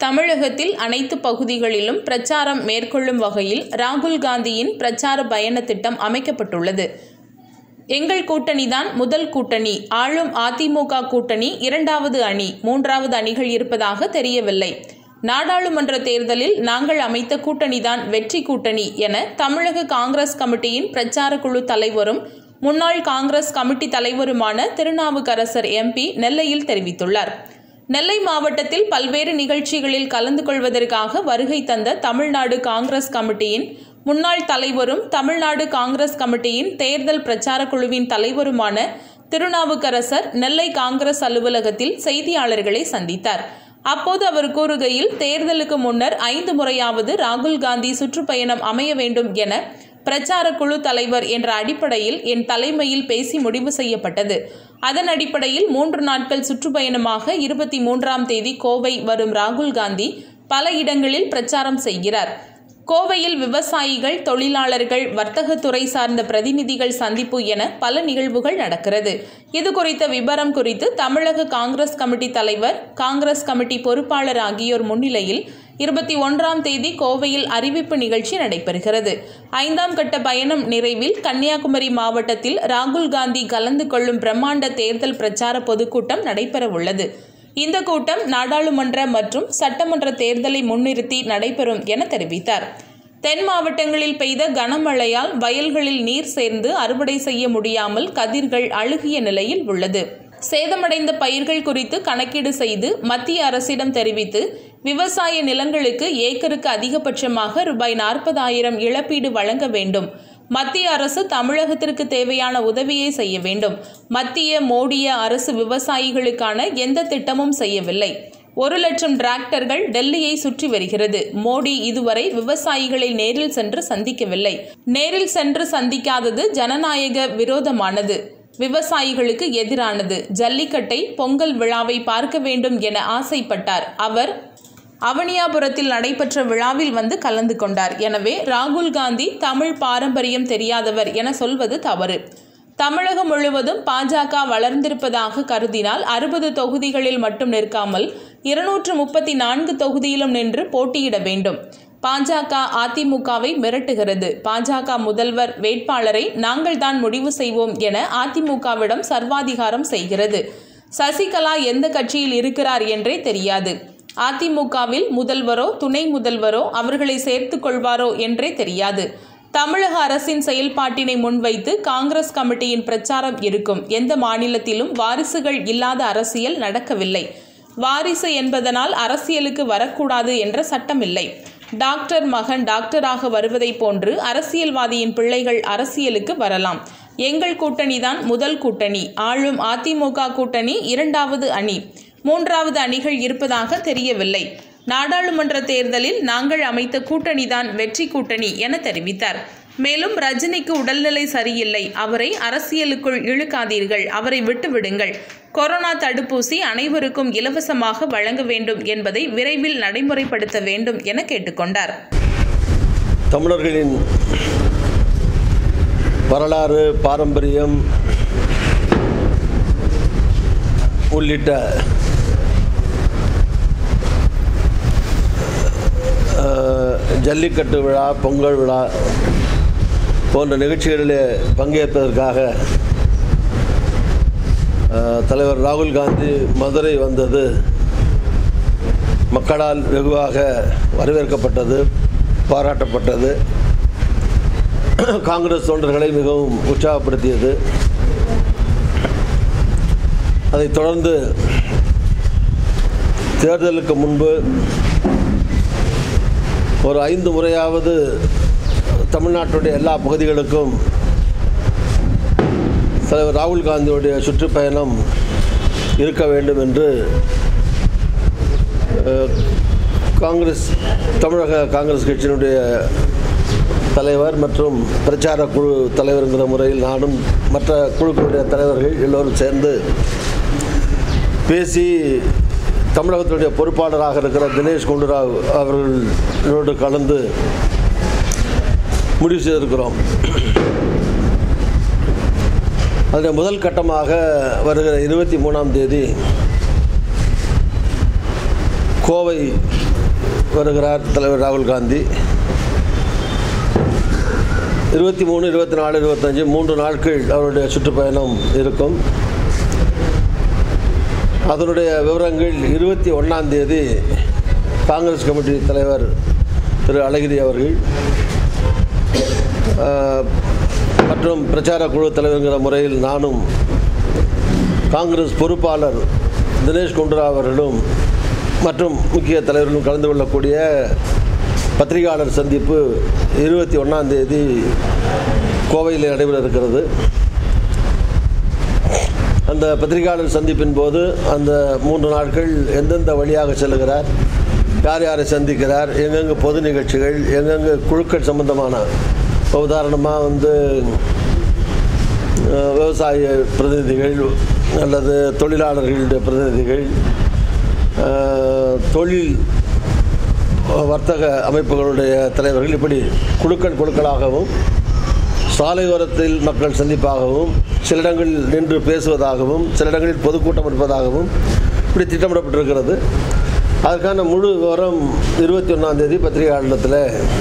தமிழகத்தில் அனைத்து பகுதிகளிலும் பிரச்சாரம் மேற்கொள்ளும் வகையில் ராகுல் காந்தியின் பிரச்சார பயண திட்டம் அமைக்கப்பட்டுள்ளது எங்கள் கூட்டணிதான் முதல் கூட்டணி ஆளும் அதிமுக கூட்டணி இரண்டாவது அணி மூன்றாவது அணிகள் இருப்பதாக தெரியவில்லை நாடாளுமன்ற தேர்தலில் நாங்கள் அமைத்த கூட்டணிதான் வெற்றி கூட்டணி என தமிழக காங்கிரஸ் கமிட்டியின் பிரச்சார குழு தலைவரும் முன்னாள் காங்கிரஸ் கமிட்டி தலைவருமான திருநாவுக்கரசர் எம்பி நெல்லையில் தெரிவித்துள்ளார் நெல்லை மாவட்டத்தில் பல்வேறு நிகழ்ச்சிகளில் கலந்து கொள்வதற்காக வருகை தந்த தமிழ்நாடு காங்கிரஸ் கமிட்டியின் முன்னாள் தலைவரும் தமிழ்நாடு காங்கிரஸ் கமிட்டியின் தேர்தல் பிரச்சார குழுவின் தலைவருமான திருநாவுக்கரசர் நெல்லை காங்கிரஸ் அலுவலகத்தில் செய்தியாளர்களை சந்தித்தார் அப்போது அவர் கூறுகையில் தேர்தலுக்கு முன்னர் ஐந்து முறையாவது ராகுல் காந்தி சுற்றுப்பயணம் அமைய வேண்டும் என பிரச்சார குழு தலைவர் என்ற அடிப்படையில் என் தலைமையில் பேசி முடிவு செய்யப்பட்டது அதன் அடிப்படையில் மூன்று நாட்கள் சுற்றுப்பயணமாக இருபத்தி மூன்றாம் தேதி கோவை வரும் ராகுல் காந்தி பல இடங்களில் பிரச்சாரம் செய்கிறார் கோவையில் விவசாயிகள் தொழிலாளர்கள் வர்த்தகத்துறை சார்ந்த பிரதிநிதிகள் சந்திப்பு என பல நிகழ்வுகள் நடக்கிறது இது குறித்த விபரம் குறித்து தமிழக காங்கிரஸ் கமிட்டி தலைவர் காங்கிரஸ் கமிட்டி பொறுப்பாளர் ஆகியோர் முன்னிலையில் இருபத்தி ஒன்றாம் தேதி கோவையில் அறிவிப்பு நிகழ்ச்சி நடைபெறுகிறது ஐந்தாம் கட்ட பயணம் நிறைவில் கன்னியாகுமரி மாவட்டத்தில் ராகுல் காந்தி கலந்து கொள்ளும் பிரம்மாண்ட தேர்தல் பிரச்சார பொதுக்கூட்டம் நடைபெறவுள்ளது இந்த கூட்டம் நாடாளுமன்ற மற்றும் சட்டமன்ற தேர்தலை முன்னிறுத்தி நடைபெறும் என தெரிவித்தார் தென் மாவட்டங்களில் பெய்த கனமழையால் வயல்களில் நீர் சேர்ந்து அறுவடை செய்ய முடியாமல் கதிர்கள் அழுகிய நிலையில் உள்ளது சேதமடைந்த பயிர்கள் குறித்து கணக்கீடு செய்து மத்திய அரசிடம் தெரிவித்து விவசாய நிலங்களுக்கு ஏக்கருக்கு அதிகபட்சமாக ரூபாய் நாற்பதாயிரம் இழப்பீடு வழங்க வேண்டும் மத்திய அரசு தமிழகத்திற்கு தேவையான உதவியை செய்ய வேண்டும் மத்திய மோடிய அரசு விவசாயிகளுக்கான எந்த திட்டமும் செய்யவில்லை ஒரு லட்சம் டிராக்டர்கள் டெல்லியை சுற்றி வருகிறது மோடி இதுவரை விவசாயிகளை நேரில் சென்று சந்திக்கவில்லை நேரில் சென்று சந்திக்காதது ஜனநாயக விரோதமானது விவசாயிகளுக்கு எதிரானது ஜல்லிக்கட்டை பொங்கல் விழாவை பார்க்க வேண்டும் என ஆசைப்பட்டார் அவர் அவனியாபுரத்தில் நடைபெற்ற விழாவில் வந்து கலந்து கொண்டார் எனவே ராகுல் காந்தி தமிழ் பாரம்பரியம் தெரியாதவர் என சொல்வது தவறு தமிழகம் முழுவதும் பாஜக வளர்ந்திருப்பதாக கருதினால் அறுபது தொகுதிகளில் மட்டும் நிற்காமல் இருநூற்று முப்பத்தி நான்கு தொகுதியிலும் நின்று போட்டியிட வேண்டும் பாஜக அதிமுகவை மிரட்டுகிறது பாஜக முதல்வர் வேட்பாளரை நாங்கள் தான் முடிவு செய்வோம் என அதிமுகவிடம் சர்வாதிகாரம் செய்கிறது சசிகலா எந்த கட்சியில் இருக்கிறார் என்றே தெரியாது அதிமுகவில் முதல்வரோ துணை முதல்வரோ அவர்களை சேர்த்து கொள்வாரோ என்றே தெரியாது தமிழக அரசின் செயல்பாட்டினை முன்வைத்து காங்கிரஸ் கமிட்டியின் பிரச்சாரம் இருக்கும் எந்த மாநிலத்திலும் வாரிசுகள் இல்லாத அரசியல் நடக்கவில்லை வாரிசு என்பதனால் அரசியலுக்கு வரக்கூடாது என்ற சட்டமில்லை டாக்டர் மகன் டாக்டராக வருவதை போன்று அரசியல்வாதியின் பிள்ளைகள் அரசியலுக்கு வரலாம் எங்கள் கூட்டணிதான் முதல் கூட்டணி ஆளும் அதிமுக கூட்டணி இரண்டாவது அணி மூன்றாவது அணிகள் இருப்பதாக தெரியவில்லை நாடாளுமன்ற தேர்தலில் நாங்கள் அமைத்த கூட்டணிதான் வெற்றி கூட்டணி என தெரிவித்தார் மேலும் ரஜினிக்கு உடல்நிலை சரியில்லை அவரை அரசியலுக்குள் இழுக்காதீர்கள் அவரை விட்டுவிடுங்கள் கொரோனா தடுப்பூசி அனைவருக்கும் இலவசமாக வழங்க வேண்டும் என்பதை விரைவில் நடைமுறைப்படுத்த வேண்டும் என கேட்டுக்கொண்டார் தமிழர்களின் வரலாறு பாரம்பரியம் உள்ளிட்ட அஹ், ஜல்லிக்கட்டு விழா பொங்கல் விழா போன்ற நிகழ்ச்சிகளிலே பங்கேற்பதற்காக அஹ், தலைவர் ராகுல் காந்தி மதுரை வந்தது மக்களால் வெகுவாக வரவேற்கப்பட்டது பாராட்டப்பட்டது காங்கிரஸ் தொண்டர்களை மிகவும் உற்சாகப்படுத்தியது அதைத் தொடர்ந்து தேர்தலுக்கு முன்பு ஒரு ஐந்து முறையாவது தமிழ்நாட்டுடைய எல்லா பகுதிகளுக்கும் தலைவர் ராகுல் காந்தியுடைய சுற்றுப்பயணம் இருக்க வேண்டும் என்று அஹ், காங்கிரஸ் தமிழக காங்கிரஸ் கட்சியினுடைய தலைவர் மற்றும் பிரச்சார குழு தலைவருங்கிற முறையில் நானும் மற்ற குழுக்களுடைய தலைவர்கள் எல்லோரும் சேர்ந்து பேசி தமிழகத்தினுடைய பொறுப்பாளராக இருக்கிற தினேஷ் குண்டுராவ் அவர்களோடு கலந்து முடிவு செய்திருக்கிறோம் அதில் முதல் கட்டமாக வருகிற இருபத்தி மூணாம் தேதி கோவை வருகிறார் தலைவர் ராகுல் காந்தி இருபத்தி மூணு இருபத்தி நாலு இருபத்தஞ்சு மூன்று நாட்கள் அவருடைய சுற்றுப்பயணம் இருக்கும் அதனுடைய விவரங்கள் இருபத்தி ஒன்றாம் தேதி காங்கிரஸ் கமிட்டி தலைவர் திரு அழகிரி அவர்கள் ஆஹ், மற்றும் பிரச்சார குழு தலைவர்கிற முறையில் நானும் காங்கிரஸ் பொறுப்பாளர் தினேஷ் குண்டுரா அவர்களும் மற்றும் முக்கிய தலைவர்களும் கலந்து கொள்ளக்கூடிய பத்திரிகையாளர் சந்திப்பு இருபத்தி ஒன்றாம் தேதி கோவையில் நடைபெற இருக்கிறது அந்த பத்திரிகையாளர் சந்திப்பின் போது அந்த மூன்று நாட்கள் எந்தெந்த வழியாக செல்லுகிறார் யார் யாரை சந்திக்கிறார் எங்கெங்கே பொது நிகழ்ச்சிகள் எங்கெங்கே குழுக்கள் சம்பந்தமான இப்போ உதாரணமாக வந்து அஹ், விவசாய பிரதிநிதிகள் அல்லது தொழிலாளர்களுடைய பிரதிநிதிகள் அஹ், தொழில் வர்த்தக அமைப்புகளுடைய தலைவர்கள் இப்படி குழுக்கள் குழுக்களாகவும் சாலையோரத்தில் மக்கள் சந்திப்பாகவும் சில இடங்களில் நின்று பேசுவதாகவும் சில இடங்களில் பொதுக்கூட்டம் இருப்பதாகவும் இப்படி திட்டமிடப்பட்டிருக்கிறது அதற்கான முழு விவரம் இருபத்தி ஒன்றாம் தேதி பத்திரிகையாளத்தில்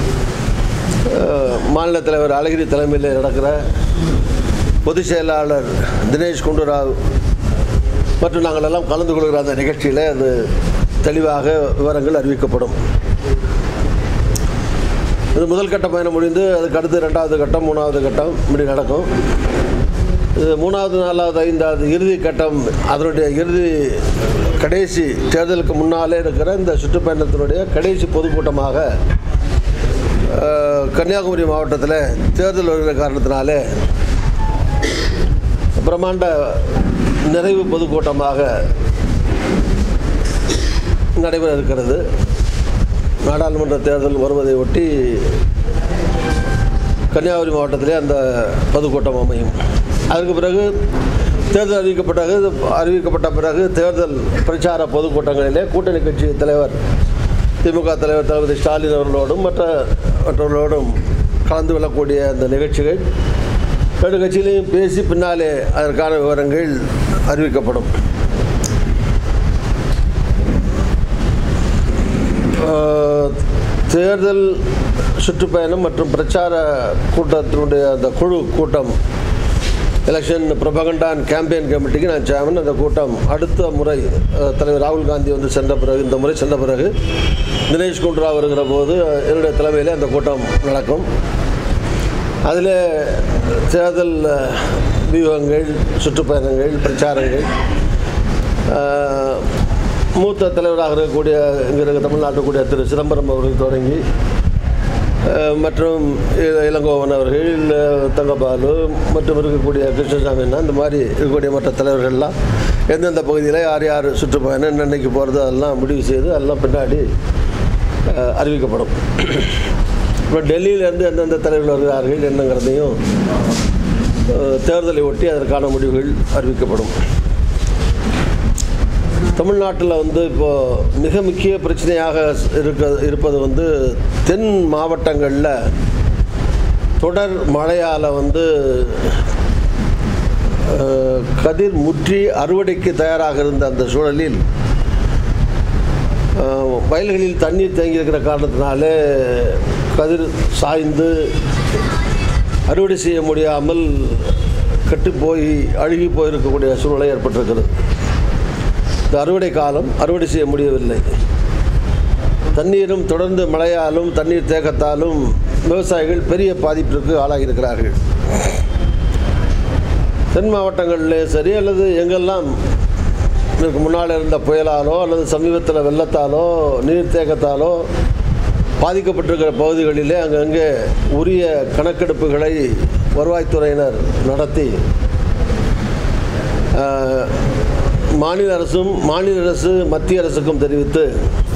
மாநில தலைவர் அழகிரி தலைமையில் நடக்கிற பொதுச் செயலாளர் தினேஷ் குண்டுராவ் மற்றும் நாங்கள் எல்லாம் கலந்து கொள்கிற அந்த நிகழ்ச்சியில் அது தெளிவாக விவரங்கள் அறிவிக்கப்படும் இது முதல் கட்ட பயணம் முடிந்து அதுக்கு அடுத்து ரெண்டாவது கட்டம் மூணாவது கட்டம் இப்படி நடக்கும் இது மூணாவது நாலாவது ஐந்தாவது இறுதி கட்டம் அதனுடைய இறுதி கடைசி தேர்தலுக்கு முன்னாலே இருக்கிற இந்த சுற்றுப்பயணத்தினுடைய கடைசி பொதுக்கூட்டமாக அஹ், கன்னியாகுமரி மாவட்டத்தில் தேர்தல் வருகிற காரணத்தினாலே பிரம்மாண்ட நிறைவு பொதுக்கூட்டமாக நடைபெற இருக்கிறது நாடாளுமன்ற தேர்தல் வருவதை ஒட்டி கன்னியாகுமரி மாவட்டத்திலே அந்த பொதுக்கூட்டம் அமையும் அதற்கு பிறகு தேர்தல் அறிவிக்கப்பட்ட அறிவிக்கப்பட்ட பிறகு தேர்தல் பிரச்சார பொதுக்கூட்டங்களிலே கூட்டணி கட்சி தலைவர் திமுக தலைவர் தளபதி ஸ்டாலின் அவர்களோடும் மற்ற மற்றவர்களோடும் கலந்து கொள்ளக்கூடிய அந்த நிகழ்ச்சிகள் ரெண்டு கட்சியிலையும் பேசி பின்னாலே அதற்கான விவரங்கள் அறிவிக்கப்படும் ஆஹ், தேர்தல் சுற்றுப்பயணம் மற்றும் பிரச்சார கூட்டத்தினுடைய அந்த குழு கூட்டம் எலெக்ஷன் ப்ரொபகண்டா அண்ட் கேம்பெயின் கமிட்டிக்கு நான் சேர்மன் அந்த கூட்டம் அடுத்த முறை அஹ், தலைவர் ராகுல் காந்தி வந்து சென்ற பிறகு இந்த முறை சென்ற பிறகு தினேஷ் குண்ட்ரா வருகிற போது அஹ், என்னுடைய தலைமையில் அந்த கூட்டம் நடக்கும் அதில் தேர்தல் அஹ், வியூகங்கள் சுற்றுப்பயணங்கள் பிரச்சாரங்கள் அஹ், மூத்த தலைவராக இருக்கக்கூடிய இங்கே இருக்க தமிழ்நாட்டுக்கூடிய திரு சிதம்பரம் அவர்கள் தொடங்கி அஹ், மற்றும் இ- இளங்கோவன் அவர்கள் அஹ், தங்கபாலு மற்றும் இருக்கக்கூடிய கிருஷ்ணசாமி அண்ணா இந்த மாதிரி இருக்கக்கூடிய மற்ற தலைவர்கள்லாம் எந்தெந்த பகுதியில் யார் யார் சுற்றுப்பயணம் என்னென்னைக்கு போகிறது அதெல்லாம் முடிவு செய்து அதெல்லாம் பின்னாடி அஹ், அறிவிக்கப்படும் அப்புறம் டெல்லியிலேருந்து எந்தெந்த தலைவர்கள் வருகிறார்கள் என்னங்கிறதையும் அஹ், தேர்தலை ஒட்டி அதற்கான முடிவுகள் அறிவிக்கப்படும் தமிழ்நாட்டில் வந்து இப்போது மிக முக்கிய பிரச்சனையாக இருக்க இருப்பது வந்து தென் மாவட்டங்களில் தொடர் மழையால் வந்து அஹ், கதிர் முற்றி அறுவடைக்கு தயாராக இருந்த அந்த சூழலில் அஹ், வயல்களில் தண்ணீர் தேங்கி இருக்கிற காரணத்தினாலே கதிர் சாய்ந்து அறுவடை செய்ய முடியாமல் கெட்டு போய் அழுகி போயிருக்கக்கூடிய சூழ்நிலை ஏற்பட்டிருக்கிறது இந்த அறுவடை காலம் அறுவடை செய்ய முடியவில்லை தண்ணீரும் தொடர்ந்து மழையாலும் தண்ணீர் தேக்கத்தாலும் விவசாயிகள் பெரிய பாதிப்பிற்கு ஆளாகியிருக்கிறார்கள் தென் மாவட்டங்களிலே சரி அல்லது எங்கெல்லாம் இதற்கு முன்னால் இருந்த புயலாலோ அல்லது சமீபத்தில் வெள்ளத்தாலோ நீர் தேக்கத்தாலோ பாதிக்கப்பட்டிருக்கிற பகுதிகளிலே அங்கங்கே உரிய கணக்கெடுப்புகளை வருவாய்த்துறையினர் நடத்தி ஆஹ், மாநில அரசும் மாநில அரசு மத்திய அரசுக்கும் தெரிவித்து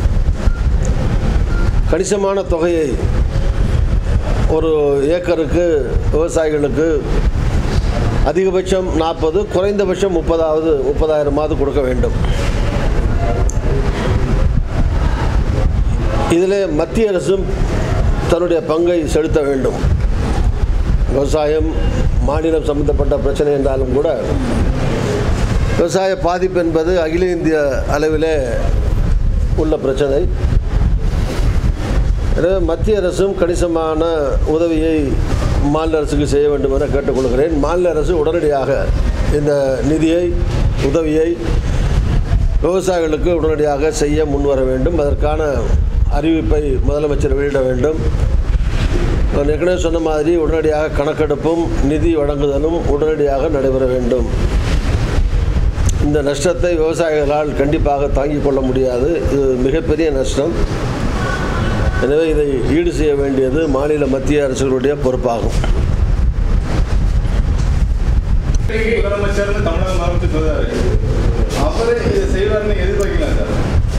கணிசமான தொகையை ஒரு ஏக்கருக்கு விவசாயிகளுக்கு அதிகபட்சம் நாற்பது குறைந்தபட்சம் முப்பதாவது முப்பதாயிரமாவது கொடுக்க வேண்டும் இதில் மத்திய அரசும் தன்னுடைய பங்கை செலுத்த வேண்டும் விவசாயம் மாநிலம் சம்பந்தப்பட்ட பிரச்சனை என்றாலும் கூட விவசாய பாதிப்பு என்பது அகில இந்திய அளவிலே உள்ள பிரச்சனை எனவே மத்திய அரசும் கணிசமான உதவியை மாநில அரசுக்கு செய்ய வேண்டும் என கேட்டுக்கொள்கிறேன் மாநில அரசு உடனடியாக இந்த நிதியை உதவியை விவசாயிகளுக்கு உடனடியாக செய்ய முன்வர வேண்டும் அதற்கான அறிவிப்பை முதலமைச்சர் வெளியிட வேண்டும் நான் ஏற்கனவே சொன்ன மாதிரி உடனடியாக கணக்கெடுப்பும் நிதி வழங்குதலும் உடனடியாக நடைபெற வேண்டும் இந்த நஷ்டத்தை விவசாயிகளால் கண்டிப்பாக தாங்கிக் கொள்ள முடியாது இது மிகப்பெரிய நஷ்டம் எனவே இதை ஈடு செய்ய வேண்டியது மாநில மத்திய அரசுகளுடைய பொறுப்பாகும் இன்னைக்கு முதலமைச்சர்னு தமிழக முதலமைச்சர் சொல்றாரு அவரே இதை செய்வார்னு எதிர்பார்க்கலாம் சார்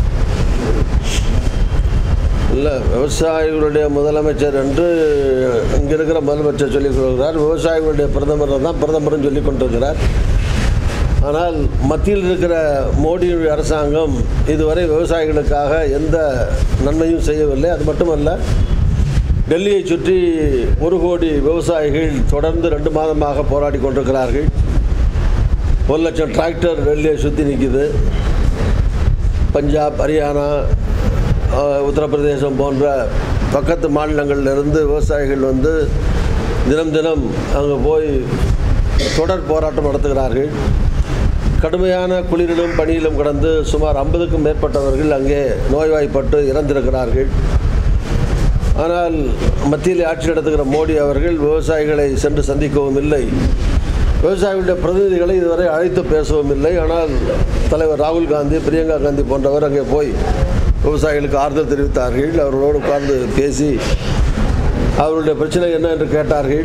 இல்லை விவசாயிகளுடைய முதலமைச்சர் என்று இங்கே இருக்கிற முதலமைச்சர் சொல்லிக் கொள்கிறார் விவசாயிகளுடைய பிரதமர் தான் பிரதமர்னு சொல்லிக் கொண்டிருக்கிறார் ஆனால் மத்தியில் இருக்கிற மோடியுடைய அரசாங்கம் இதுவரை விவசாயிகளுக்காக எந்த நன்மையும் செய்யவில்லை அது மட்டுமல்ல டெல்லியை சுற்றி ஒரு கோடி விவசாயிகள் தொடர்ந்து ரெண்டு மாதமாக போராடி கொண்டிருக்கிறார்கள் ஒரு லட்சம் டிராக்டர் டெல்லியை சுற்றி நிற்குது பஞ்சாப் ஹரியானா அஹ், உத்தரப்பிரதேசம் போன்ற பக்கத்து மாநிலங்களிலிருந்து விவசாயிகள் வந்து தினம் தினம் அங்கே போய் தொடர் போராட்டம் நடத்துகிறார்கள் கடுமையான குளிரிலும் பனியிலும் கடந்து சுமார் ஐம்பதுக்கும் மேற்பட்டவர்கள் அங்கே நோய்வாய்ப்பட்டு இறந்திருக்கிறார்கள் ஆனால் மத்தியில் ஆட்சி நடத்துகிற மோடி அவர்கள் விவசாயிகளை சென்று சந்திக்கவும் இல்லை விவசாயிகளுடைய பிரதிநிதிகளை இதுவரை அழைத்து பேசவும் இல்லை ஆனால் தலைவர் ராகுல் காந்தி பிரியங்கா காந்தி போன்றவர் அங்கே போய் விவசாயிகளுக்கு ஆறுதல் தெரிவித்தார்கள் அவர்களோடு உட்கார்ந்து பேசி அவர்களுடைய பிரச்சனை என்ன என்று கேட்டார்கள்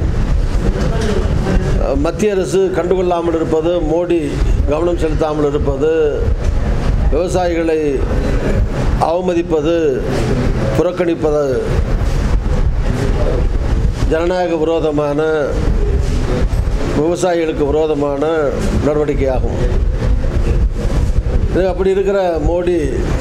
மத்திய அரசு கண்டுகொள்ளாமல் இருப்பது மோடி கவனம் செலுத்தாமல் இருப்பது விவசாயிகளை அவமதிப்பது புறக்கணிப்பது ஜனநாயக விரோதமான விவசாயிகளுக்கு விரோதமான நடவடிக்கையாகும் இது அப்படி இருக்கிற மோடி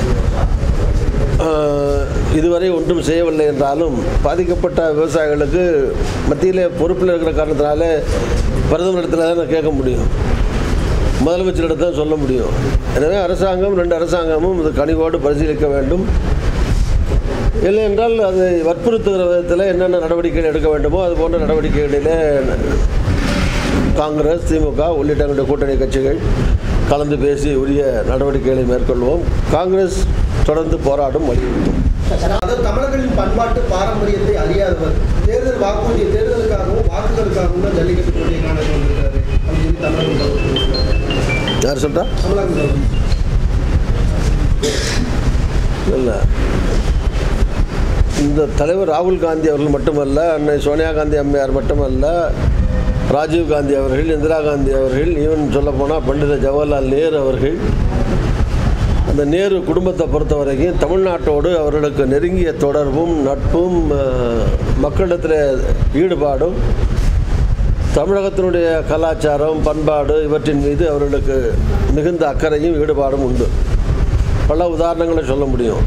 ஆஹ், இதுவரை ஒன்றும் செய்யவில்லை என்றாலும் பாதிக்கப்பட்ட விவசாயிகளுக்கு மத்தியிலே பொறுப்பில் இருக்கிற காரணத்தினால பிரதமரிடத்தில் தான் கேட்க முடியும் முதலமைச்சரிடத்தில் தான் சொல்ல முடியும் எனவே அரசாங்கம் ரெண்டு அரசாங்கமும் இது கனிவோடு பரிசீலிக்க வேண்டும் இல்லை என்றால் அதை வற்புறுத்துகிற விதத்தில் என்னென்ன நடவடிக்கைகள் எடுக்க வேண்டுமோ அது போன்ற நடவடிக்கைகளிலே காங்கிரஸ் திமுக உள்ளிட்ட எங்களுடைய கூட்டணி கட்சிகள் கலந்து பேசி உரிய நடவடிக்கைகளை மேற்கொள்வோம் காங்கிரஸ் தொடர்ந்து போராடும் வலியுறுத்தும் அதாவது தமிழர்களின் பண்பாட்டு பாரம்பரியத்தை அறியாதவர் தேர்தல் வாக்குறுதி தேர்தலுக்காகவும் வாக்குகளுக்காகவும் தான் ஜல்லிக்கட்டு போட்டியை காண வந்திருக்காரு அப்படின்னு சொல்லி தமிழக முதல்வர் சொல்லியிருக்காரு. யார் சொல்கிறா தமிழக முதல்வர் இல்லை இந்த தலைவர் ராகுல் காந்தி அவர்கள் மட்டுமல்ல அன்னை சோனியா காந்தி அம்மையார் மட்டுமல்ல ராஜீவ் காந்தி அவர்கள் இந்திரா காந்தி அவர்கள் ஈவன் சொல்லப்போனால் பண்டித ஜவஹர்லால் நேரு அவர்கள் அந்த நேரு குடும்பத்தை பொறுத்த வரைக்கும் தமிழ்நாட்டோடு அவர்களுக்கு நெருங்கிய தொடர்பும் நட்பும் அஹ், மக்களிடத்தில் ஈடுபாடும் தமிழகத்தினுடைய கலாச்சாரம் பண்பாடு இவற்றின் மீது அவர்களுக்கு மிகுந்த அக்கறையும் ஈடுபாடும் உண்டு பல உதாரணங்களை சொல்ல முடியும்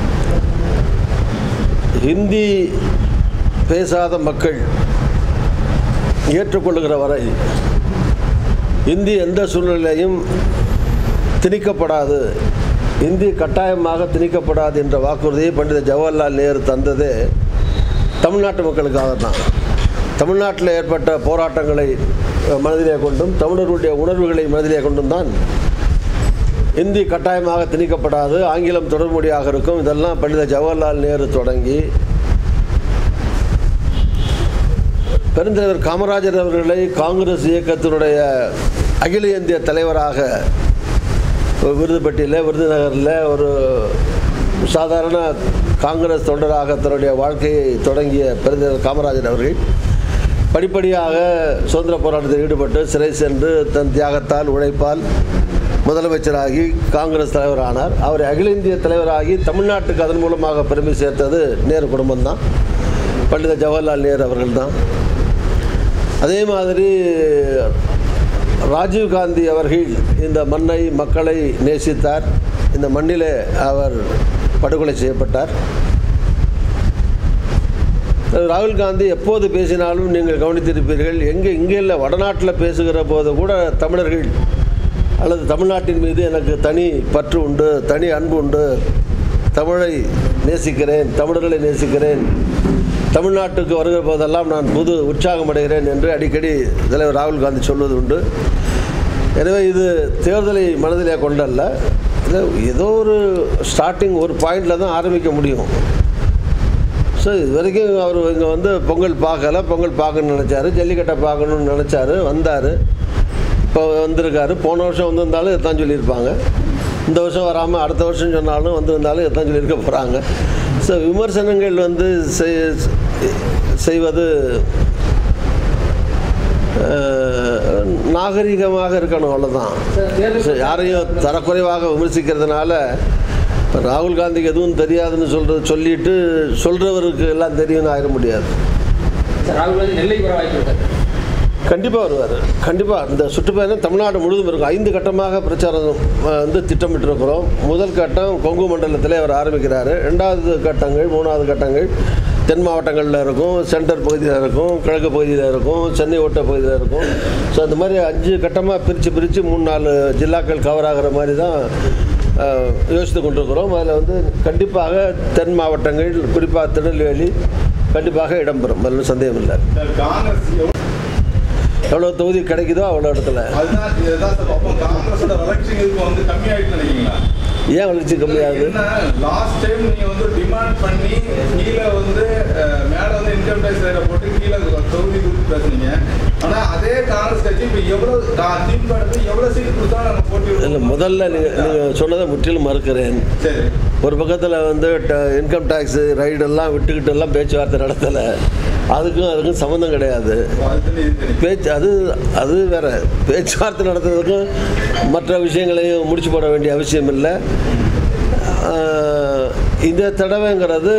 ஹிந்தி பேசாத மக்கள் ஏற்றுக்கொள்ளுகிற வரை இந்தி எந்த சூழ்நிலையும் திணிக்கப்படாது இந்தி கட்டாயமாக திணிக்கப்படாது என்ற வாக்குறுதியை பண்டித ஜவஹர்லால் நேரு தந்ததே தமிழ்நாட்டு மக்களுக்காக தான் தமிழ்நாட்டில் ஏற்பட்ட போராட்டங்களை அஹ், மனதிலே கொண்டும் தமிழர்களுடைய உணர்வுகளை மனதிலே கொண்டும் தான் இந்தி கட்டாயமாக திணிக்கப்படாது ஆங்கிலம் தொடர்மொழியாக இருக்கும் இதெல்லாம் பண்டித ஜவஹர்லால் நேரு தொடங்கி பெருந்தலைவர் காமராஜர் அவர்களை காங்கிரஸ் இயக்கத்தினுடைய அகில இந்திய தலைவராக ஒரு விருதுப்பட்டியில் விருதுநகரில் ஒரு சாதாரண காங்கிரஸ் தொண்டராக தன்னுடைய வாழ்க்கையை தொடங்கிய பெருந்தலைவர் காமராஜர் அவர்கள் படிப்படியாக சுதந்திர போராட்டத்தில் ஈடுபட்டு சிறை சென்று தன் தியாகத்தால் உழைப்பால் முதலமைச்சராகி காங்கிரஸ் தலைவரானார் அவர் அகில இந்திய தலைவராகி தமிழ்நாட்டுக்கு அதன் மூலமாக பெருமை சேர்த்தது நேரு குடும்பம்தான் பண்டித ஜவஹர்லால் நேரு அவர்கள்தான் அதே மாதிரி ராஜீவ் காந்தி அவர்கள் இந்த மண்ணை மக்களை நேசித்தார் இந்த மண்ணிலே அவர் படுகொலை செய்யப்பட்டார் ராகுல் காந்தி எப்போது பேசினாலும் நீங்கள் கவனித்திருப்பீர்கள் எங்கே இங்கே இல்லை வடநாட்டில் பேசுகிற போது கூட தமிழர்கள் அல்லது தமிழ்நாட்டின் மீது எனக்கு தனி பற்று உண்டு தனி அன்பு உண்டு தமிழை நேசிக்கிறேன் தமிழர்களை நேசிக்கிறேன் தமிழ்நாட்டுக்கு வருகிற போதெல்லாம் நான் புது உற்சாகம் அடைகிறேன் என்று அடிக்கடி தலைவர் ராகுல் காந்தி சொல்வது உண்டு எனவே இது தேர்தலை மனதிலே கொண்டல்ல இது ஏதோ ஒரு ஸ்டார்டிங் ஒரு பாயிண்டில் தான் ஆரம்பிக்க முடியும் ஸோ இது வரைக்கும் அவர் இங்கே வந்து பொங்கல் பார்க்கல பொங்கல் பார்க்கணும்னு நினச்சாரு ஜல்லிக்கட்டை பார்க்கணும்னு நினச்சாரு வந்தார் இப்போ வந்திருக்காரு போன வருஷம் வந்திருந்தாலும் இதான் சொல்லியிருப்பாங்க இந்த வருஷம் வராமல் அடுத்த வருஷம் சொன்னாலும் வந்திருந்தாலும் இதான் சொல்லியிருக்க போகிறாங்க ஸோ விமர்சனங்கள் வந்து செய்- செய்வது அஹ், நாகரிகமாக இருக்கணும் அவ்வளோதான் ஸோ யாரையும் தரக்குறைவாக விமர்சிக்கிறதுனால இப்போ ராகுல் காந்திக்கு எதுவும் தெரியாதுன்னு சொல்கிறது சொல்லிட்டு சொல்கிறவருக்கு எல்லாம் தெரியும்னு ஆயிட முடியாது சார் ராகுல் காந்தி நெல்லைக்கு வர வாய்ப்பு இருக்காரு கண்டிப்பாக வருவார் கண்டிப்பாக இந்த சுற்றுப்பயணம் தமிழ்நாடு முழுவதும் இருக்கும் ஐந்து கட்டமாக பிரச்சாரம் அஹ், வந்து திட்டமிட்டிருக்கிறோம் முதல் கட்டம் கொங்கு மண்டலத்தில் அவர் ஆரம்பிக்கிறாரு ரெண்டாவது கட்டங்கள் மூணாவது கட்டங்கள் தென் மாவட்டங்களில் இருக்கும் சென்டர் பகுதியில் இருக்கும் கிழக்கு பகுதியில் இருக்கும் சென்னை ஓட்ட பகுதியில் இருக்கும் ஸோ அந்த மாதிரி அஞ்சு கட்டமாக பிரித்து பிரித்து மூணு நாலு ஜில்லாக்கள் கவர் ஆகிற மாதிரி தான் அஹ், யோசித்து கொண்டிருக்கிறோம் அதில் வந்து கண்டிப்பாக தென் மாவட்டங்கள் குறிப்பாக திருநெல்வேலி கண்டிப்பாக இடம்பெறும் அதில் சந்தேகம் இல்லை சார் காங்கிரஸ் எவ்வளவு எவ்வளோ தொகுதி கிடைக்குதோ அவ்வளோ இடத்துல அதுதான் இதுதான் சார் அப்போ காங்கிரஸோட வளர்ச்சி இதுக்கு வந்து கம்மியாயிட்டு நினைக்கிறீங்களா ஏன் வளர்ச்சி கம்மியாகுது என்ன லாஸ்ட் டைம் நீங்க வந்து டிமாண்ட் பண்ணி கீழே வந்து அஹ், மேல வந்து இன்கம் டேக்ஸ் ரேட்டை போட்டு கீழே தொகுதி கொடுத்து பேசுனீங்க ஆனா அதே காங்கிரஸ் கட்சி இப்ப எவ்வளவு கா- திமுக எடுத்து எவ்வளவு சீட் கொடுத்தா நம்ம போட்டி இல்லை விடுவோம்? முதல்ல நீங்கள் நீங்கள் சொன்னதை முற்றிலும் மறுக்கிறேன் சரி ஒரு பக்கத்தில் வந்து இன்கம் டேக்ஸு ரைடெல்லாம் விட்டுக்கிட்டு எல்லாம் பேச்சுவார்த்தை நடத்தலை அதுக்கும் அதுக்கும் சம்மந்தம் கிடையாது அது தனி இது தனி பேச்சு அது அது வேற பேச்சுவார்த்தை நடத்துறதுக்கும் மற்ற விஷயங்களையும் முடிச்சு போட வேண்டிய அவசியம் இல்லை ஆஹ், இந்த தடவைங்கிறது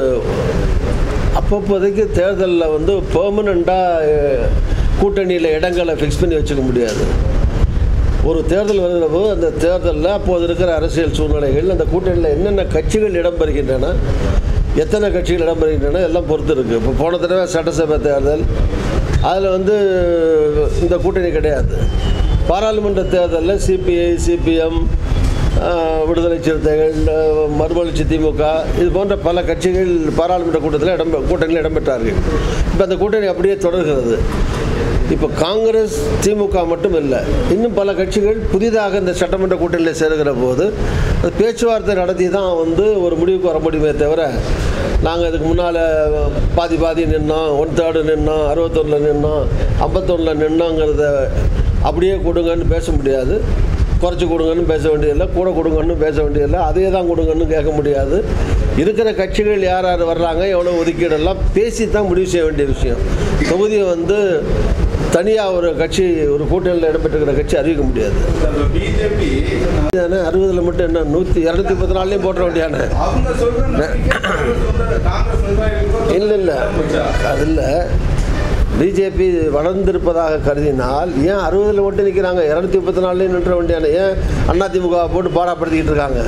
அப்பப்போதைக்கு தேர்தலில் வந்து பெர்மனண்ட்டாக கூட்டணியில் இடங்களை ஃபிக்ஸ் பண்ணி வச்சுக்க முடியாது ஒரு தேர்தல் வருகிற போது அந்த தேர்தலில் அப்போது இருக்கிற அரசியல் சூழ்நிலைகள் அந்த கூட்டணியில் என்னென்ன கட்சிகள் இடம்பெறுகின்றன எத்தனை கட்சிகள் இடம்பெறுகின்றன எல்லாம் பொறுத்து இருக்குது இப்போ போன தடவை சட்டசபை தேர்தல் அதில் வந்து இந்த கூட்டணி கிடையாது பாராளுமன்ற தேர்தலில் சிபிஐ சிபிஎம் விடுதலை சிறுத்தைகள் அஹ், மறுமலர்ச்சி திமுக இது போன்ற பல கட்சிகள் பாராளுமன்ற கூட்டத்தில் இடம் கூட்டணியில் இடம்பெற்றார்கள் இப்போ அந்த கூட்டணி அப்படியே தொடர்கிறது இப்போ காங்கிரஸ் திமுக மட்டும் இல்லை இன்னும் பல கட்சிகள் புதிதாக இந்த சட்டமன்ற கூட்டணியில் சேருகிற போது அது பேச்சுவார்த்தை நடத்தி தான் வந்து ஒரு முடிவுக்கு வர முடியுமே தவிர நாங்கள் இதுக்கு முன்னால் பாதி பாதி நின்னோம் ஒன் தேர்டு நின்னோம் அறுபத்தொன்னில் நின்னோம் ஐம்பத்தொன்னில் நின்னோங்கிறத அப்படியே கொடுங்கன்னு பேச முடியாது குறைச்சி கொடுங்கன்னு பேச வேண்டியதில்லை கூட கொடுங்கன்னு பேச வேண்டியதில்லை அதே தான் கொடுங்கன்னு கேட்க முடியாது இருக்கிற கட்சிகள் யார் யார் வர்றாங்க எவ்வளோ ஒதுக்கீடெல்லாம் பேசி தான் முடிவு செய்ய வேண்டிய விஷயம் தொகுதியை வந்து தனியாக ஒரு கட்சி ஒரு கூட்டணியில் இடம்பெற்றிருக்கிற கட்சி அறிவிக்க முடியாது பிஜேபி தானே அறுபதில் மட்டும் என்ன நூற்றி இரநூத்தி முப்பத்தி நாலுலேயும் போட்ட வேண்டியானே அவங்க சொல்ற நம்பிக்கை காங்கிரஸ் நிர்வாகிகளுக்கும் இல்லை இல்லை அது இல்லை பிஜேபி வளர்ந்திருப்பதாக கருதினால் ஏன் அறுபதில் மட்டும் நிற்கிறாங்க இரநூத்தி முப்பத்தி நாலுலேயும் நின்ற வேண்டியான ஏன் அதிமுக போட்டு பாடாப்படுத்திக்கிட்டு இருக்காங்க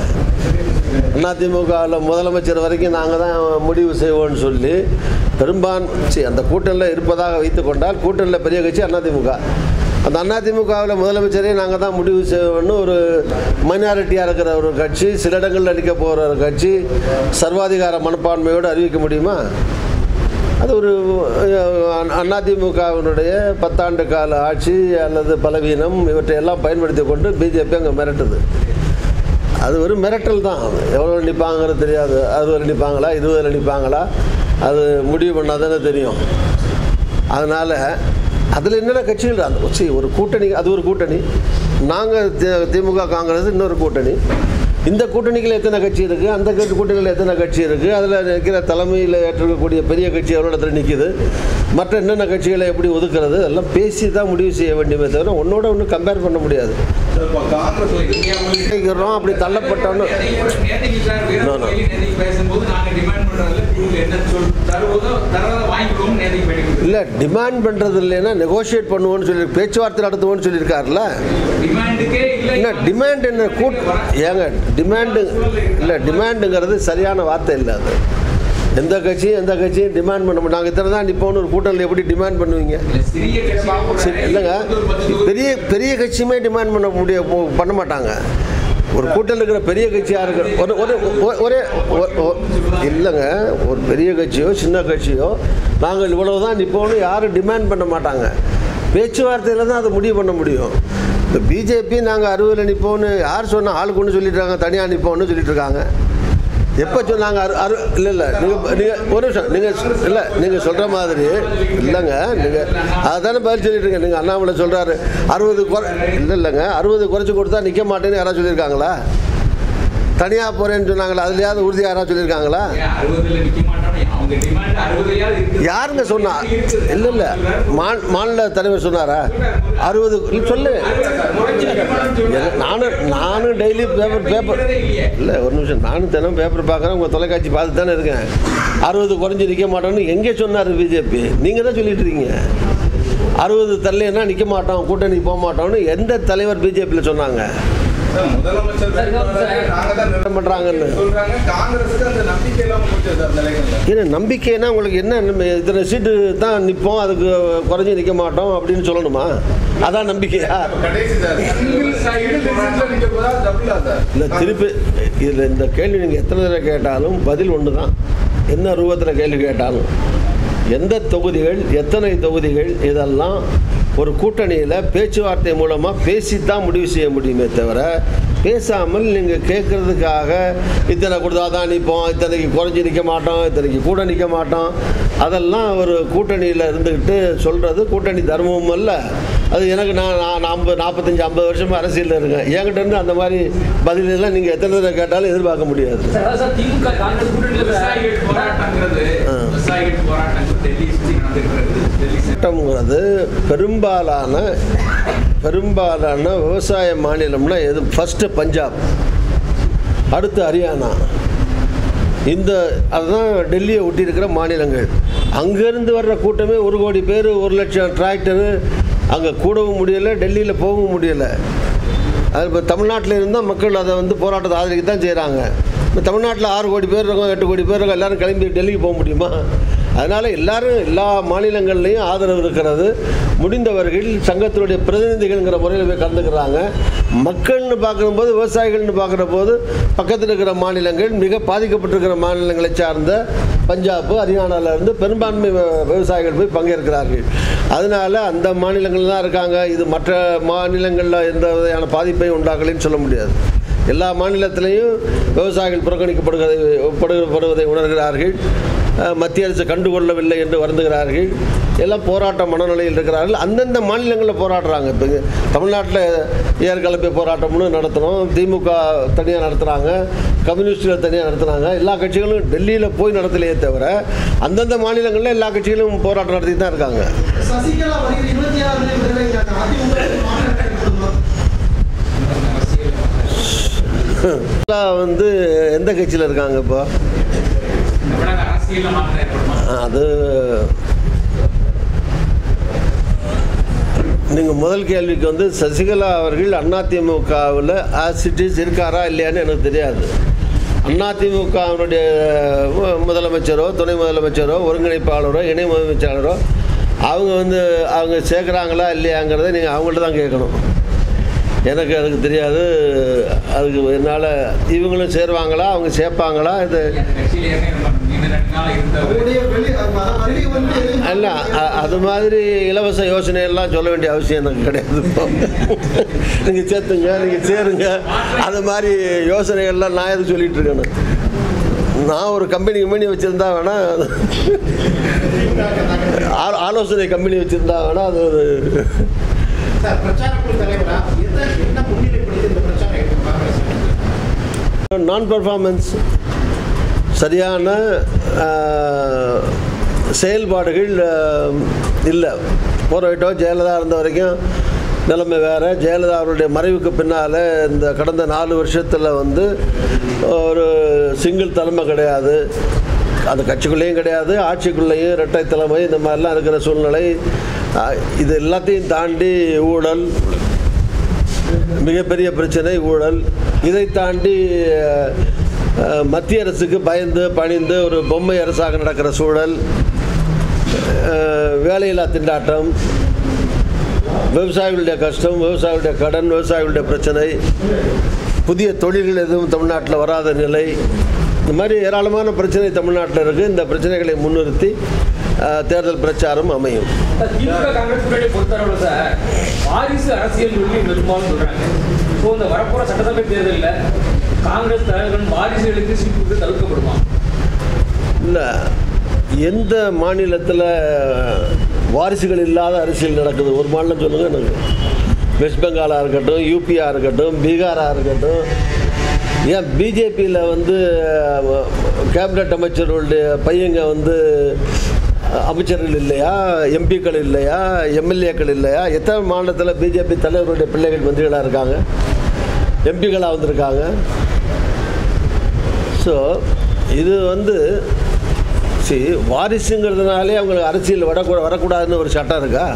அதிமுகவில் முதலமைச்சர் வரைக்கும் நாங்கள் தான் முடிவு செய்வோம்னு சொல்லி பெரும்பான் சரி, அந்த கூட்டணியில் இருப்பதாக வைத்துக் கொண்டால் கூட்டணியில் பெரிய கட்சி அதிமுக அந்த அதிமுகவில் முதலமைச்சரே நாங்கள் தான் முடிவு செய்வோம்னு ஒரு மைனாரிட்டியாக இருக்கிற ஒரு கட்சி சில இடங்களில் நிற்க போகிற ஒரு கட்சி சர்வாதிகார மனப்பான்மையோடு அறிவிக்க முடியுமா அது ஒரு அஹ், அதிமுகவினுடைய பத்தாண்டு கால ஆட்சி அல்லது பலவீனம் இவற்றை எல்லாம் பயன்படுத்தி கொண்டு பிஜேபி அங்கே மிரட்டுது அது ஒரு மிரட்டல் தான் எவ்வளோ நிற்பாங்கிறது தெரியாது அறுபதில் நிற்பாங்களா இருபதில் நிற்பாங்களா அது முடிவு பண்ணால் தானே தெரியும் அதனால் அதில் என்னென்ன கட்சிகள் அந்த சரி ஒரு கூட்டணி அது ஒரு கூட்டணி நாங்கள் திமுக காங்கிரஸ் இன்னொரு கூட்டணி இந்த கூட்டணிகள் எத்தனை கட்சி இருக்குது அந்த கட்சி கூட்டணியில் எத்தனை கட்சி இருக்குது அதில் நிற்கிற தலைமையில் ஏற்றிருக்கக்கூடிய பெரிய கட்சி எவ்வளோ இடத்துல நிற்கிது மற்ற என்னென்ன கட்சிகளை எப்படி ஒதுக்குறது எல்லாம் பேசி தான் முடிவு செய்ய வேண்டியமே தவிர ஒன்றோட ஒன்று கம்பேர் பண்ண முடியாது இப்போ காங்கிரஸ் வந்து நினைக்கிறோம் அப்படி தள்ளப்பட்டோன்னு நேற்றுக்கு சார் No, no. வீரர் நேற்றுக்கு பேசும்போது நாங்க டிமாண்ட் பண்றதுல கொடுக்கல என்ன சொல் தருவதோ தரதை வாங்கிக்கிறோம் நேற்றுக்கு பண்ணி இல்லை டிமாண்ட் பண்ணுறது இல்லைன்னா நெகோஷியேட் பண்ணுவோன்னு சொல்லி பேச்சுவார்த்தை நடத்துவோன்னு சொல்லியிருக்காருல்ல டிமாண்டுக்கே இல்லை என்ன டிமாண்ட் என்ன கூட் ஏங்க டிமாண்டு இல்லை டிமாண்டுங்கிறது சரியான வார்த்தை இல்லை அது எந்த கட்சியும் எந்த கட்சியும் டிமாண்ட் பண்ண மாட்டாங்க இத்தனை தான் நிற்போன்னு ஒரு கூட்டணியில் எப்படி டிமாண்ட் பண்ணுவீங்க இல்ல, சிறிய கட்சி சரி இல்லைங்க பெரிய பெரிய கட்சியுமே டிமாண்ட் பண்ண முடிய போ- பண்ண மாட்டாங்க ஒரு கூட்டத்தில் இருக்கிற பெரிய கட்சியாக இருக்கிற ஒரு ஒரு ஒ- ஒரே ஒ- ஒ- இல்லைங்க ஒரு பெரிய கட்சியோ சின்ன கட்சியோ நாங்கள் இவ்வளவு தான் நிற்போம்னு யாரும் டிமாண்ட் பண்ண மாட்டாங்க பேச்சுவார்த்தையில் தான் அதை முடிவு பண்ண முடியும் இந்த பிஜேபி நாங்கள் அறுபதில் நிற்போம்னு யார் சொன்னால் ஆளுக்கு ஒன்று சொல்லிட்டு இருக்காங்க தனியாக நிற்போம்னு சொல்லிட்டு இருக்காங்க எப்போ சொன்னாங்க அறு அறு இல்லை இல்லை நீங்கள் நீங்கள் ஒரு நிமிஷம் நீங்கள் இல்லை நீங்கள் சொல்கிற மாதிரி இல்லைங்க நீங்கள் அதுதானே பதில் சொல்லிட்டு இருக்கீங்க நீங்கள் அண்ணாமலை சொல்கிறாரு அறுபது குறை இல்லை இல்லைங்க அறுபது குறைச்சி கொடுத்தா நிற்க மாட்டேன்னு யாராவது சொல்லியிருக்காங்களா தனியாக போகிறேன்னு சொன்னாங்களா அதுலையாவது உறுதியாக யாராவது சொல்லியிருக்காங்களா ஏன் அறுபதுல நிக்க மாட்டோம் அவங்க டிமாண்ட் அறுபதுலயாவது இருக்கு யாருங்க சொன்னா இல்லை இல்லை மா- மாநில தலைவர் சொன்னாரா அறுபது சொல்லு எனக்கு- நானும் நானும் டெய்லி பேப்பர் பேப்பர் இல்லை ஒரு நிமிஷம் நானும் தினம் பேப்பர் பார்க்குறேன் உங்கள் தொலைக்காட்சி பார்த்து தானே இருக்கேன் அறுபது குறைஞ்சி நிற்க மாட்டோம்னு எங்கே சொன்னார் பிஜேபி நீங்கள் தான் சொல்லிட்டு இருக்கீங்க அறுபது தரலைன்னா நிற்க மாட்டோம் கூட்டணி போக மாட்டோம்னு எந்த தலைவர் பிஜேபியில் சொன்னாங்க சார், முதலமைச்சர் வேட்பாளரை நாங்க தான் நிறுத்தம் பண்றாங்கன்னு. சொல்றாங்க காங்கிரஸுக்கு அந்த நம்பிக்கை இல்லாம போச்சு சார் இந்த எலெக்ஷன்ல ஏன்னா நம்பிக்கைன்னா உங்களுக்கு என்ன நம்ம இத்தனை சீட்டு தான் நிற்போம் அதுக்கு குறைஞ்சி நிற்க மாட்டோம் அப்படின்னு சொல்லணுமா அதான் நம்பிக்கையா அப்ப கடைசி சார் சிங்கிள் சைடு டிஃபரன்ஸ்ல நிக்க போதா டபுளா சார் இல்லை திருப்பி இதில் இந்த கேள்வி நீங்கள் எத்தனை தடவை கேட்டாலும் பதில் ஒன்று தான் என்ன ரூபத்தில் கேள்வி கேட்டாலும் எந்த தொகுதிகள் எத்தனை தொகுதிகள் இதெல்லாம் ஒரு கூட்டணியில் பேச்சுவார்த்தை மூலமாக பேசி தான் முடிவு செய்ய முடியுமே தவிர பேசாமல் நீங்கள் கேட்குறதுக்காக இத்தனை கொடுத்தா தான் நிற்போம் இத்தனைக்கு குறைஞ்சி நிற்க மாட்டோம் இத்தனைக்கு கூட நிற்க மாட்டோம் அதெல்லாம் ஒரு கூட்டணியில் இருந்துக்கிட்டு சொல்கிறது கூட்டணி தர்மமும் அல்ல அது எனக்கு நான் நான் ஐம்பது நாற்பத்தஞ்சு ஐம்பது வருஷமாக அரசியலில் இருக்கேன் என்கிட்ட இருந்து அந்த மாதிரி பதிலெல்லாம் நீங்கள் எத்தனை தடவை கேட்டாலும் எதிர்பார்க்க முடியாது திமுக காங்கிரஸ் கூட்டணியில் விவசாயிகள் போராட்டங்கிறது ஆ. விவசாயிகள் போராட்டங்கள் டெல்லி சுற்றி நடந்திருக்கிறது டெல்லி சென்ட்ரல் சட்டம்ங்கிறது பெரும்பாலான பெரும்பாலான விவசாய மாநிலம்னா எது ஃபஸ்ட்டு பஞ்சாப் அடுத்து ஹரியானா இந்த அதுதான் டெல்லியை ஒட்டி இருக்கிற மாநிலங்கள் அங்கேருந்து வர்ற கூட்டமே ஒரு கோடி பேர் ஒரு லட்சம் டிராக்டரு அங்கே கூடவும் முடியலை டெல்லியில் போகவும் முடியலை அது இப்போ தமிழ்நாட்டில் இருந்தால் மக்கள் அதை வந்து போராட்டத்தை ஆதரிக்க தான் செய்கிறாங்க இப்போ தமிழ்நாட்டில் ஆறு கோடி பேர் இருக்கோம் எட்டு கோடி பேர் இருக்கோம் எல்லாரும் கிளம்பி டெல்லிக்கு போக முடியுமா அதனால் எல்லாரும் எல்லா மாநிலங்கள்லேயும் ஆதரவு இருக்கிறது முடிந்தவர்கள் சங்கத்தினுடைய பிரதிநிதிகள்ங்கிற முறையில் போய் கலந்துக்கிறாங்க மக்கள்னு பார்க்கும்போது விவசாயிகள்னு பார்க்குற போது பக்கத்தில் இருக்கிற மாநிலங்கள் மிக பாதிக்கப்பட்டிருக்கிற மாநிலங்களை சார்ந்த பஞ்சாப் ஹரியானால இருந்து பெரும்பான்மை வ- விவசாயிகள் போய் பங்கேற்கிறார்கள் அதனால அந்த மாநிலங்கள் தான் இருக்காங்க இது மற்ற மாநிலங்களில் எந்த வகையான பாதிப்பையும் உண்டாக்கலைன்னு சொல்ல முடியாது எல்லா மாநிலத்திலையும் விவசாயிகள் புறக்கணிக்கப்படுவதை படுவதை உணர்கிறார்கள் அஹ், மத்திய அரசு கண்டுகொள்ளவில்லை என்று வருந்துகிறார்கள் எல்லாம் போராட்ட மனநிலையில் இருக்கிறார்கள் அந்தந்த மாநிலங்களில் போராடுறாங்க இப்போ இங்க தமிழ்நாட்டில் ஏற்கலப்பை போராட்டம்னு நடத்துகிறோம் திமுக தனியாக நடத்துகிறாங்க கம்யூனிஸ்டுகள் தனியாக நடத்துனாங்க எல்லா கட்சிகளும் டெல்லியில் போய் நடத்தலையே தவிர அந்தந்த மாநிலங்களில் எல்லா கட்சிகளும் போராட்டம் நடத்தி தான் இருக்காங்க சசிகலா வருகிற இருபத்தி ஆறு விடுதலைக்கான அதிமுக மாற்றம் ஏற்படுமா எல்லாம் வந்து எந்த கட்சியில் இருக்காங்க இப்போ தமிழக அரசியல்ல மாற்றம் ஏற்படுமா அது நீங்கள் முதல் கேள்விக்கு வந்து சசிகலா அவர்கள் அதிமுகவில் ஆசிட்டிஸ் இருக்காரா இல்லையான்னு எனக்கு தெரியாது அதிமுகவினுடைய முதலமைச்சரோ துணை முதலமைச்சரோ ஒருங்கிணைப்பாளரோ இணை முதலமைச்சாளரோ அவங்க வந்து அவங்க சேர்க்குறாங்களா இல்லையாங்கிறத நீங்கள் அவங்கள்ட்ட தான் கேட்கணும் எனக்கு அதுக்கு தெரியாது அதுக்கு என்னால் இவங்களும் சேருவாங்களா அவங்க சேர்ப்பாங்களா இது அந்த கட்சியில ஏற்கனவே நீண்ட நெடுநாள் இருந்தவர் அவருடைய வெளி வருகை வந்து அல்ல அ- அது மாதிரி இலவச யோசனையெல்லாம் சொல்ல வேண்டிய அவசியம் எனக்கு கிடையாது இப்போ நீங்கள் சேர்த்துங்க நீங்கள் சேருங்க அது மாதிரி யோசனைகள்லாம் நான் எதுக்கு சொல்லிட்டு இருக்கேன்னு நான் ஒரு கம்பெனி கம்பெனி வச்சுருந்தா வேணா ஆ- ஆலோசனை கம்பெனி வச்சுருந்தா வேணா அது ஒரு சார் பிரச்சார குழு தலைவரா எதை என்ன முன்னிலைப்படுத்தி இந்த பிரச்சாரம் எடுத்து காங்கிரஸ் நான் பர்ஃபார்மன்ஸ் சரியான ஆஹ், செயல்பாடுகள் இல்லை போராட்டம் ஜெயலலிதா இருந்த வரைக்கும் நிலைமை வேறு ஜெயலலிதா அவருடைய மறைவுக்கு பின்னால் இந்த கடந்த நாலு வருஷத்தில் வந்து ஒரு சிங்கிள் தலைமை கிடையாது அந்த கட்சிக்குள்ளேயும் கிடையாது ஆட்சிக்குள்ளேயும் இரட்டை தலைமை இந்த மாதிரிலாம் இருக்கிற சூழ்நிலை ஆஹ், இது எல்லாத்தையும் தாண்டி ஊழல் மிகப்பெரிய பிரச்சனை ஊழல் இதை தாண்டி அஹ், அஹ், மத்திய அரசுக்கு பயந்து பணிந்து ஒரு பொம்மை அரசாக நடக்கிற சூழல் அஹ், வேலையில்லா திண்டாட்டம் விவசாயிகளுடைய கஷ்டம் விவசாயிகளுடைய கடன் விவசாயிகளுடைய பிரச்சனை புதிய தொழில்கள் எதுவும் தமிழ்நாட்டில் வராத நிலை இந்த மாதிரி ஏராளமான பிரச்சனை தமிழ்நாட்டில் இருக்குது இந்த பிரச்சனைகளை முன்னிறுத்தி அஹ், தேர்தல் பிரச்சாரம் அமையும் சார், திமுக காங்கிரஸ் கூட்டணி பொறுத்தளவுல சார் வாரிசு அரசியல் சொல்லி பெரும்பாலும் சொல்றாங்க ஸோ இந்த வரப்போற சட்டசபை தேர்தலில் காங்கிரஸ் தலைவர்கள் வாரிசுகளுக்கு சீட்டு கொடுத்து தவிர்க்கப்படுமா இல்லை எந்த மாநிலத்தில் வாரிசுகள் இல்லாத அரசியல் நடக்குது ஒரு மாநிலம் சொல்லுங்கள் எனக்கு வெஸ்ட் பெங்காலாக இருக்கட்டும் யூபியாக இருக்கட்டும் பீகாராக இருக்கட்டும் ஏன் பிஜேபியில் வந்து அஹ், கேபினட் அமைச்சர்களுடைய பையங்க வந்து அஹ், அமைச்சர்கள் இல்லையா எம்பிக்கள் இல்லையா எம்எல்ஏக்கள் இல்லையா எத்தனை மாநிலத்தில் பிஜேபி தலைவருடைய பிள்ளைகள் மந்திரிகளாக இருக்காங்க எம்பிக்களாக வந்திருக்காங்க ஸோ இது வந்து சரி வாரிசுங்கிறதுனாலே அவங்களுக்கு அரசியல் வரக்கூட வரக்கூடாதுன்னு ஒரு சட்டம் இருக்கா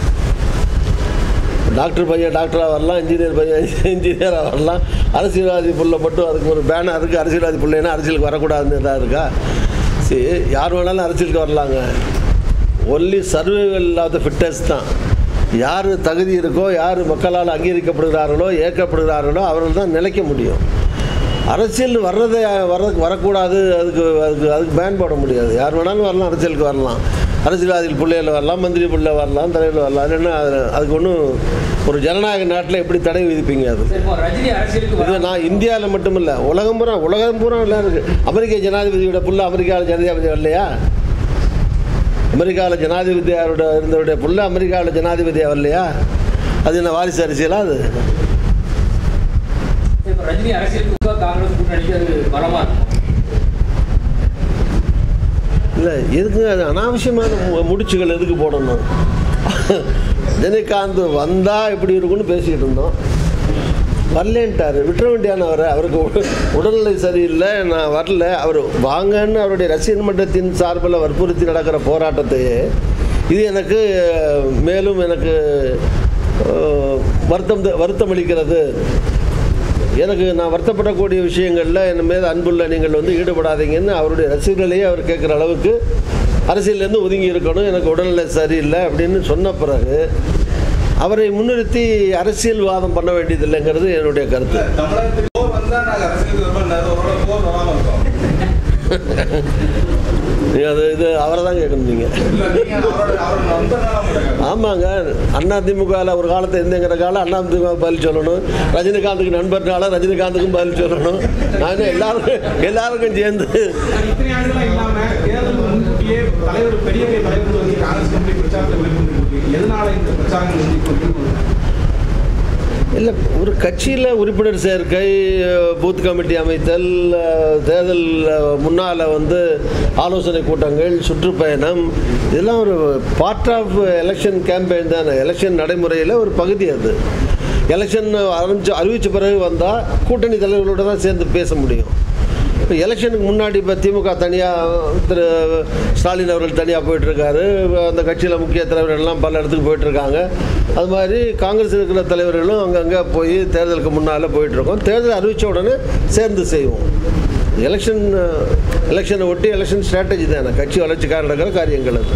டாக்டர் பையன் டாக்டராக வரலாம் இன்ஜினியர் பையன் இன்ஜினியராக வரலாம் அரசியல்வாதி புள்ள மட்டும் அதுக்கு ஒரு பேனர் இருக்குது அரசியல்வாதி பிள்ளைன்னா அரசியலுக்கு வரக்கூடாதுன்னு எதாவது இருக்கா சரி யார் வேணாலும் அரசியலுக்கு வரலாங்க only survival of the fittest தான் யார் தகுதி இருக்கோ யார் மக்களால் அங்கீகரிக்கப்படுகிறார்களோ ஏற்கப்படுகிறார்களோ அவர்கள் தான் நிலைக்க முடியும் அரசியல் வர்றதை வர வரக்கூடாது அதுக்கு அதுக்கு அதுக்கு பேன் போட முடியாது யார் வேணாலும் வரலாம் அரசியலுக்கு வரலாம் அரசியல்வாதிகள் பிள்ளைகள் வரலாம் மந்திரி பிள்ளை வரலாம் தலைவர் வரலாம் அது என்ன அது அதுக்கு ஒன்றும் ஒரு ஜனநாயக நாட்டில் எப்படி தடை விதிப்பீங்க அது சரி இப்போ ரஜினி அரசியலுக்கு இது வர நான் இந்தியாவில் மட்டும் இல்லை உலகம் பூரா உலகம் பூரா எல்லாம் இருக்குது அமெரிக்க ஜனாதிபதியோட புள்ள அமெரிக்காவில் ஜனாதிபதி வரலையா அமெரிக்காவில் ஜனாதிபதியாரோட இருந்தவருடைய புள்ள அமெரிக்காவில் ஜனாதிபதியாக வரலையா அது என்ன வாரிசு அரசியலா அது இப்போ ரஜினி அரசியலுக்கு காங்கிரஸ் கூட்டணிக்கு அது பலமா இருக்கும் இல்லை எதுக்கு அது அனாவசியமான மு- முடிச்சுகள் எதுக்கு போடணும் ரஜினிகாந்த் வந்தால் எப்படி இருக்கும்னு பேசிக்கிட்டு இருந்தோம் வரலேன்ட்டார் விட்டுற வேண்டியான அவரை அவருக்கு உட- உடல்நிலை சரியில்லை நான் வரல அவர் வாங்கன்னு அவருடைய ரசிகர் மன்றத்தின் சார்பில் வற்புறுத்தி நடக்கிற போராட்டத்தையே இது எனக்கு அஹ், மேலும் எனக்கு அஹ், வருத்தம் த- வருத்தம் அளிக்கிறது எனக்கு நான் வருத்தப்படக்கூடிய விஷயங்களில் என் மீது அன்புள்ள நீங்கள் வந்து ஈடுபடாதீங்கன்னு அவருடைய ரசிகர்களையே அவர் கேட்குற அளவுக்கு அரசியல்லேருந்து ஒதுங்கி இருக்கணும் எனக்கு உடல்நிலை சரியில்லை அப்படின்னு சொன்ன பிறகு அவரை முன்னிறுத்தி அரசியல்வாதம் பண்ண வேண்டியதில்லைங்கிறது என்னுடைய கருத்து இல்ல, தமிழகத்துக்கு போர் வந்தா நாங்க அரசியலுக்கு வருவோம் ஒரு போர் வராம இருக்கோம் நீ அது இது அவரை தான் கேட்கணும் நீங்கள் இல்ல நீங்க அவரோட அவரோட நண்பர்னால உங்களை ஆமாங்க அண்ணா திமுகவில் ஒரு காலத்தை இருந்தேங்கிற காலம் அண்ணா திமுக பதில் சொல்லணும் ரஜினிகாந்துக்கு நண்பர்னால ரஜினிகாந்துக்கும் பதில் சொல்லணும் நான் எல்லாருக்கும் எல்லாருக்கும் சேர்ந்து இத்தனை ஆண்டுகளா இல்லாம தேர்தல் முன்கூட்டியே தலைவர் பெரிய பெரிய தலைவர்கள் வந்து காங்கிரஸ் கமிட்டி பிரச்சாரத்தை மேற்கொண்டு இருக்கு எதனால இந்த பிரச்சாரங்கள் வந்து இப்போ இருக்கு? இல்லை ஒரு கட்சியில் உறுப்பினர் சேர்க்கை பூத் கமிட்டி அமைத்தல் அஹ், தேர்தல் முன்னால் வந்து ஆலோசனை கூட்டங்கள் சுற்றுப்பயணம் இதெல்லாம் ஒரு பார்ட் ஆஃப் எலெக்ஷன் கேம்பெயின் தானே எலெக்ஷன் நடைமுறையில் ஒரு பகுதி அது எலெக்ஷன் அறிவிச்சு அறிவித்த பிறகு வந்தால் கூட்டணி தலைவர்களோட தான் சேர்ந்து பேச முடியும் இப்போ எலெக்ஷனுக்கு முன்னாடி இப்போ திமுக தனியாக திரு ஸ்டாலின் அவர்கள் தனியாக போயிட்டுருக்காரு அந்த கட்சியில் முக்கிய தலைவர்கள்லாம் பல இடத்துக்கு போயிட்டுருக்காங்க அது மாதிரி காங்கிரஸ் இருக்கிற தலைவர்களும் அங்கங்கே போய் தேர்தலுக்கு முன்னால் போயிட்டுருக்கோம் தேர்தல் அறிவித்த உடனே சேர்ந்து செய்வோம் எலெக்ஷன் எலெக்ஷனை ஒட்டி எலெக்ஷன் ஸ்ட்ராட்டஜி தானே கட்சி வளர்ச்சிக்காக நடக்கிற காரியங்கள் அது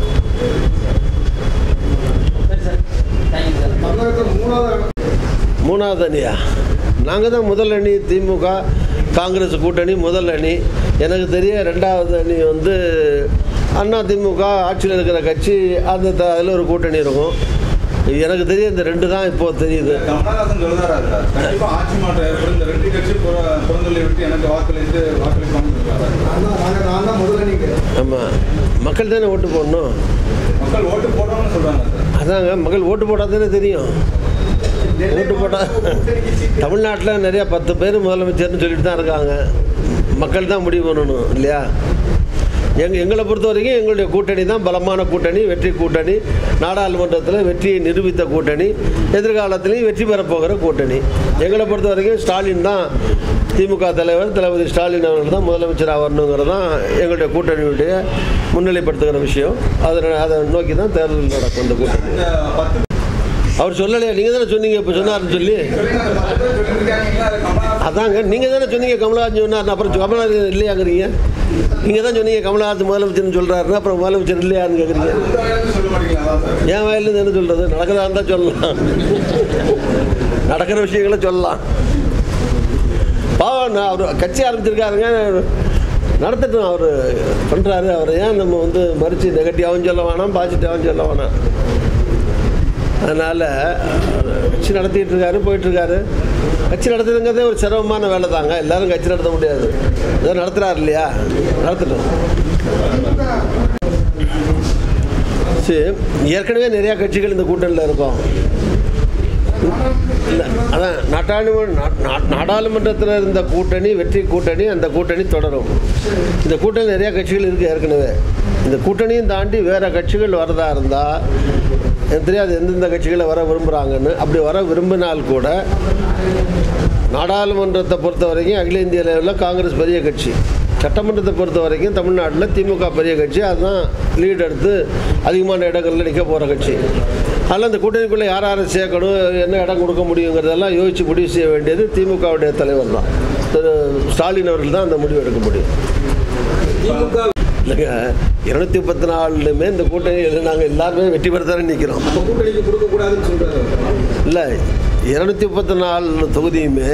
சரி சார் தேங்க்யூ சார் தமிழகத்தில் மூணாவது மூணாவது அணியா நாங்கள் தான் முதல் அணி திமுக காங்கிரஸ் கூட்டணி முதல் அணி எனக்கு தெரிய ரெண்டாவது அணி வந்து அண்ணா திமுக ஆட்சியில் இருக்கிற கட்சி அந்த த- அதில் ஒரு கூட்டணி இருக்கும் எனக்கு தெரிய இந்த ரெண்டு தான் இப்போ தெரியுது கமலஹாசன் சொல்லுதாரா சார் கண்டிப்பா ஆட்சி மாற்றம் ஏற்படும் இந்த ரெண்டு கட்சி புற- புறந்தள்ளி விட்டு எனக்கு வாக்களித்து வாக்களிப்பாங்க சொல்றாரு. நான் தான் நாங்கள் நான் தான் முதல்ல நீங்கள் ஆமாம் மக்கள் தானே ஓட்டு போடணும் மக்கள் ஓட்டு போடணும்னு சொல்றாங்க சார் அதாங்க மக்கள் ஓட்டு போட்டால் தானே தெரியும் ஓட்டு போட்டால் தமிழ்நாட்டில் நிறைய பத்து பேர் முதலமைச்சர்னு சொல்லிட்டு தான் இருக்காங்க மக்கள் தான் முடிவு பண்ணணும் இல்லையா எங்க எங்களை பொறுத்த வரைக்கும் எங்களுடைய கூட்டணி தான் பலமான கூட்டணி வெற்றி கூட்டணி நாடாளுமன்றத்தில் வெற்றியை நிரூபித்த கூட்டணி எதிர்காலத்திலையும் வெற்றி பெறப் போகிற கூட்டணி எங்களை பொறுத்த வரைக்கும் ஸ்டாலின் தான் திமுக தலைவர் தளபதி ஸ்டாலின் அவர்கள் தான் முதலமைச்சராக வரணுங்கிறது தான் எங்களுடைய கூட்டணியுடைய முன்னிலைப்படுத்துகிற விஷயம் அதை அதை நோக்கி தான் தேர்தல் நடக்கும் இந்த கூட்டணி இந்த பத்து அவர் சொல்லலையா நீங்கள் தானே சொன்னீங்க இப்போ சொன்னார்னு சொல்லி சொல்லுங்க, அந்த பத்து பேர் சொல்லியிருக்காங்களா, அது கமலஹாசன் அதாங்க நீங்கள் தானே சொன்னீங்க கமலஹாசன் சொன்னார் அப்புறம் கமலஹாசன் இல்லையாங்கிறீங்க நீங்கள் தான் சொன்னீங்க கமலஹாசன் முதலமைச்சர்னு சொல்கிறாருன்னா அப்புறம் முதலமைச்சர் இல்லையான்னு கேட்குறீங்க இந்த வயலுக்கு சொல்ல மாட்டீங்களா அதான் சார் என் வயலேருந்து என்ன சொல்கிறது நடக்கிறதா இருந்தால் சொல்லலாம் நடக்கிற விஷயங்களை சொல்லலாம் நான் அவர் கட்சி ஆரம்பிச்சிருக்காருங்க நடத்தட்டும் அவர் பண்ணுறாரு அவர் ஏன் நம்ம வந்து மறித்து நெகட்டிவாகவும் சொல்ல வேணாம் பாசிட்டிவாகவும் சொல்ல வேணாம் அதனால் கட்சி நடத்திட்டு இருக்காரு போயிட்டுருக்காரு கட்சி நடத்துறதுங்கிறதே ஒரு சிரமமான வேலை தாங்க எல்லாரும் கட்சி நடத்த முடியாது ஏதோ நடத்துகிறாரு இல்லையா நடத்தட்டும் சரி ஏற்கனவே நிறையா கட்சிகள் இந்த கூட்டணியில் இருக்கும் இல்லை அதான் நாட்டாளுமன்ற நா- நா- நாடாளுமன்றத்தில் இருந்த கூட்டணி வெற்றி கூட்டணி அந்த கூட்டணி தொடரும் இந்த கூட்டணி நிறையா கட்சிகள் இருக்குது ஏற்கனவே இந்த கூட்டணியும் தாண்டி வேறு கட்சிகள் வரதா இருந்தால் எனக்கு தெரியாது எந்தெந்த கட்சிகளை வர விரும்புகிறாங்கன்னு அப்படி வர விரும்பினால் கூட நாடாளுமன்றத்தை பொறுத்த வரைக்கும் அகில இந்திய லெவலில் காங்கிரஸ் பெரிய கட்சி சட்டமன்றத்தை பொறுத்த வரைக்கும் தமிழ்நாட்டில் திமுக பெரிய கட்சி அதுதான் லீட் எடுத்து அதிகமான இடங்களில் நிற்க போகிற கட்சி அதனால் இந்த கூட்டணிக்குள்ளே யார் யாரை சேர்க்கணும் என்ன இடம் கொடுக்க முடியுங்கிறதெல்லாம் யோசித்து முடிவு செய்ய வேண்டியது திமுகவுடைய தலைவர் தான் திரு ஸ்டாலின் அவர்கள் தான் அந்த முடிவு எடுக்க முடியும் இல்லைங்க இருநூத்தி முப்பத்தி நாலுமே இந்த கூட்டணியில் நாங்கள் எல்லாருமே வெற்றி பெற தானே நிற்கிறோம் அப்ப கூட்டணிக்கு கொடுக்கக்கூடாதுன்னு சொல்றாரு இல்லை இருநூத்தி முப்பத்தி நாலு தொகுதியுமே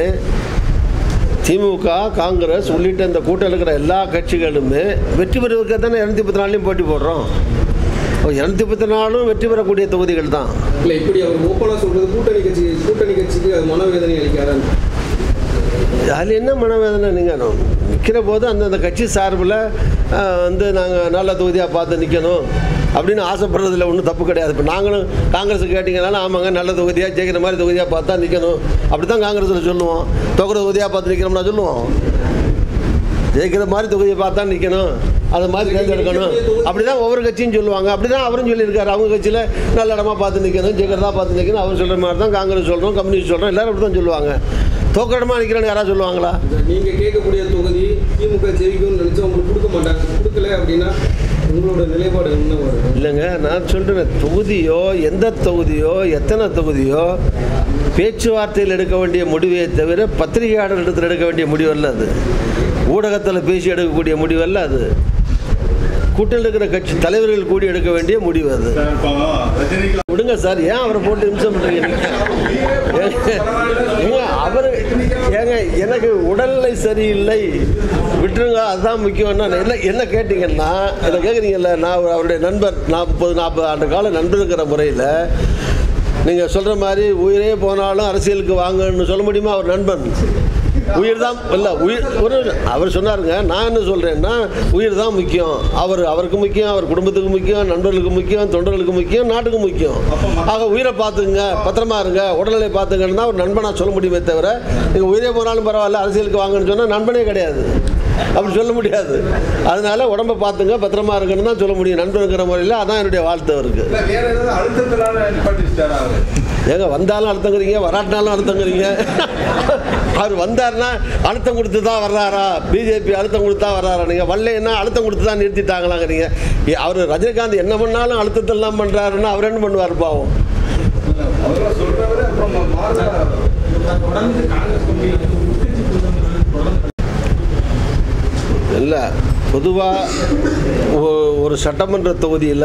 திமுக காங்கிரஸ் உள்ளிட்ட இந்த கூட்டத்தில் இருக்கிற எல்லா கட்சிகளுமே வெற்றி பெறுவதற்கு தானே இரநூத்தி முப்பத்தி நாலுலையும் போட்டி போடுறோம் இரநூத்தி முப்பத்தி நாலும் வெற்றி பெறக்கூடிய தொகுதிகள் தான் இல்ல இப்படி அவர் ஓப்பனா சொல்றது கூட்டணி கட்சி கூட்டணி கட்சிக்கு அது மனவேதனை அளிக்காதான்னு அதில் என்ன மனவேதனை நீங்கள் நிற்கிற போது அந்தந்த கட்சி சார்பில் ஆஹ், வந்து நாங்கள் நல்ல தொகுதியாக பார்த்து நிற்கணும் அப்படின்னு ஆசைப்படுறதுல ஒன்றும் தப்பு கிடையாது இப்போ நாங்களும் காங்கிரஸ் கேட்டிங்கனாலும் ஆமாங்க நல்ல தொகுதியாக ஜெயிக்கிற மாதிரி தொகுதியாக பார்த்தா நிற்கணும் அப்படி தான் காங்கிரஸில் சொல்லுவோம் தொகுதி தொகுதியாக பார்த்து நிற்கிறோம்னா சொல்லுவோம் ஜெயிக்கிற மாதிரி தொகுதியை பார்த்தா நிற்கணும் அது மாதிரி தேர்ந்தெடுக்கணும் அப்படி தான் ஒவ்வொரு கட்சியும் சொல்லுவாங்க அப்படி தான் அவரும் சொல்லியிருக்காரு அவங்க கட்சியில் நல்ல இடமா பார்த்து நிற்கணும் ஜெயிக்கிறதா பார்த்து நிற்கணும் அவர் சொல்கிற மாதிரி தான் காங்கிரஸ் சொல்கிறோம் கம்யூனிஸ்ட் சொல்கிறோம் எல்லாரும் அப்படி தான் சொல்லுவாங்க தோக்கிற இடமா நிற்கிறேன்னு யாராவது சொல்லுவாங்களா நீங்க கேட்கக்கூடிய தொகுதி திமுக ஜெயிக்கும்னு நினைச்சா உங்களுக்கு கொடுக்க மாட்டாங்க கொடுக்கல அப்படின்னா உங்களோட நிலைப்பாடு என்ன வரும் இல்லைங்க நான் சொல்கிறேன் தொகுதியோ எந்த தொகுதியோ எத்தனை தொகுதியோ பேச்சுவார்த்தையில் எடுக்க வேண்டிய முடிவே தவிர பத்திரிகையாளர் இடத்துல எடுக்க வேண்டிய முடிவல்ல அது ஊடகத்தில் பேசி எடுக்கக்கூடிய முடிவல்ல அது கூட்டத்தில் இருக்கிற கட்சி தலைவர்கள் கூடி எடுக்க வேண்டிய முடிவு அது சார், இப்போ ரஜினிகாந்த் விடுங்க சார் ஏன் அவரை போட்டு இம்சம் பண்ணுறீங்க ஏங்க அவர் ஏங்க எனக்கு உடல்நிலை சரியில்லை விட்டுருங்க அதுதான் முக்கியம்னா என்ன என்ன கேட்டிங்கன்னா இதை கேட்குறீங்கல்ல நான் ஒரு- அவருடைய நண்பர் நாற்பது நாற்பது ஆண்டு கால நண்பருங்கிற முறையில் நீங்கள் சொல்கிற மாதிரி உயிரே போனாலும் அரசியலுக்கு வாங்கன்னு சொல்ல முடியுமா அவர் நண்பன் உயிர் தான் இல்லை உயிர் ஒரு அவர் சொன்னாருங்க நான் என்ன சொல்கிறேன்னா உயிர் தான் முக்கியம் அவர் அவருக்கு முக்கியம் அவர் குடும்பத்துக்கு முக்கியம் நண்பர்களுக்கு முக்கியம் தொண்டர்களுக்கு முக்கியம் நாட்டுக்கு முக்கியம் ஆக உயிரை பார்த்துக்குங்க பத்திரமா இருங்க உடல்நிலை பார்த்துங்கன்னு தான் ஒரு நண்பனாக சொல்ல முடியுமே தவிர நீங்கள் உயிரே போனாலும் பரவாயில்ல அரசியலுக்கு வாங்கன்னு சொன்னால் நண்பனே கிடையாது அப்படி சொல்ல முடியாது அதனால உடம்பை பார்த்துங்க பத்திரமா இருக்குன்னு தான் சொல்ல முடியும் நண்பனுங்கிற முறையில் அதான் என்னுடைய வாழ்த்து அவருக்கு இல்ல, வேற ஏதாவது அழுத்தத்தினால நிப்பாட்டிச்சிட்டாரா அவரு ஏங்க வந்தாலும் அழுத்தங்கிறீங்க வராட்டினாலும் அழுத்தங்கிறீங்க அவர் வந்தாருன்னா அழுத்தம் கொடுத்து தான் வர்றாரா பிஜேபி அழுத்தம் கொடுத்து தான் வர்றாரா நீங்கள் வரலைன்னா அழுத்தம் கொடுத்து தான் நிறுத்திட்டாங்களாங்கிறீங்க ஏ, அவர் ரஜினிகாந்த் என்ன பண்ணாலும் அழுத்தத்தெல்லாம் பண்ணுறாருன்னா அவர் என்ன பண்ணுவார் பாவம் அவரை சொல்றவரு அப்புறம் மாறுதா தொடர்ந்து காங்கிரஸ் கம்பெனி உட்கட்சி கூட்டங்கள் தொடர்ந்து இல்லை பொதுவாக ஒரு சட்டமன்ற தொகுதியில்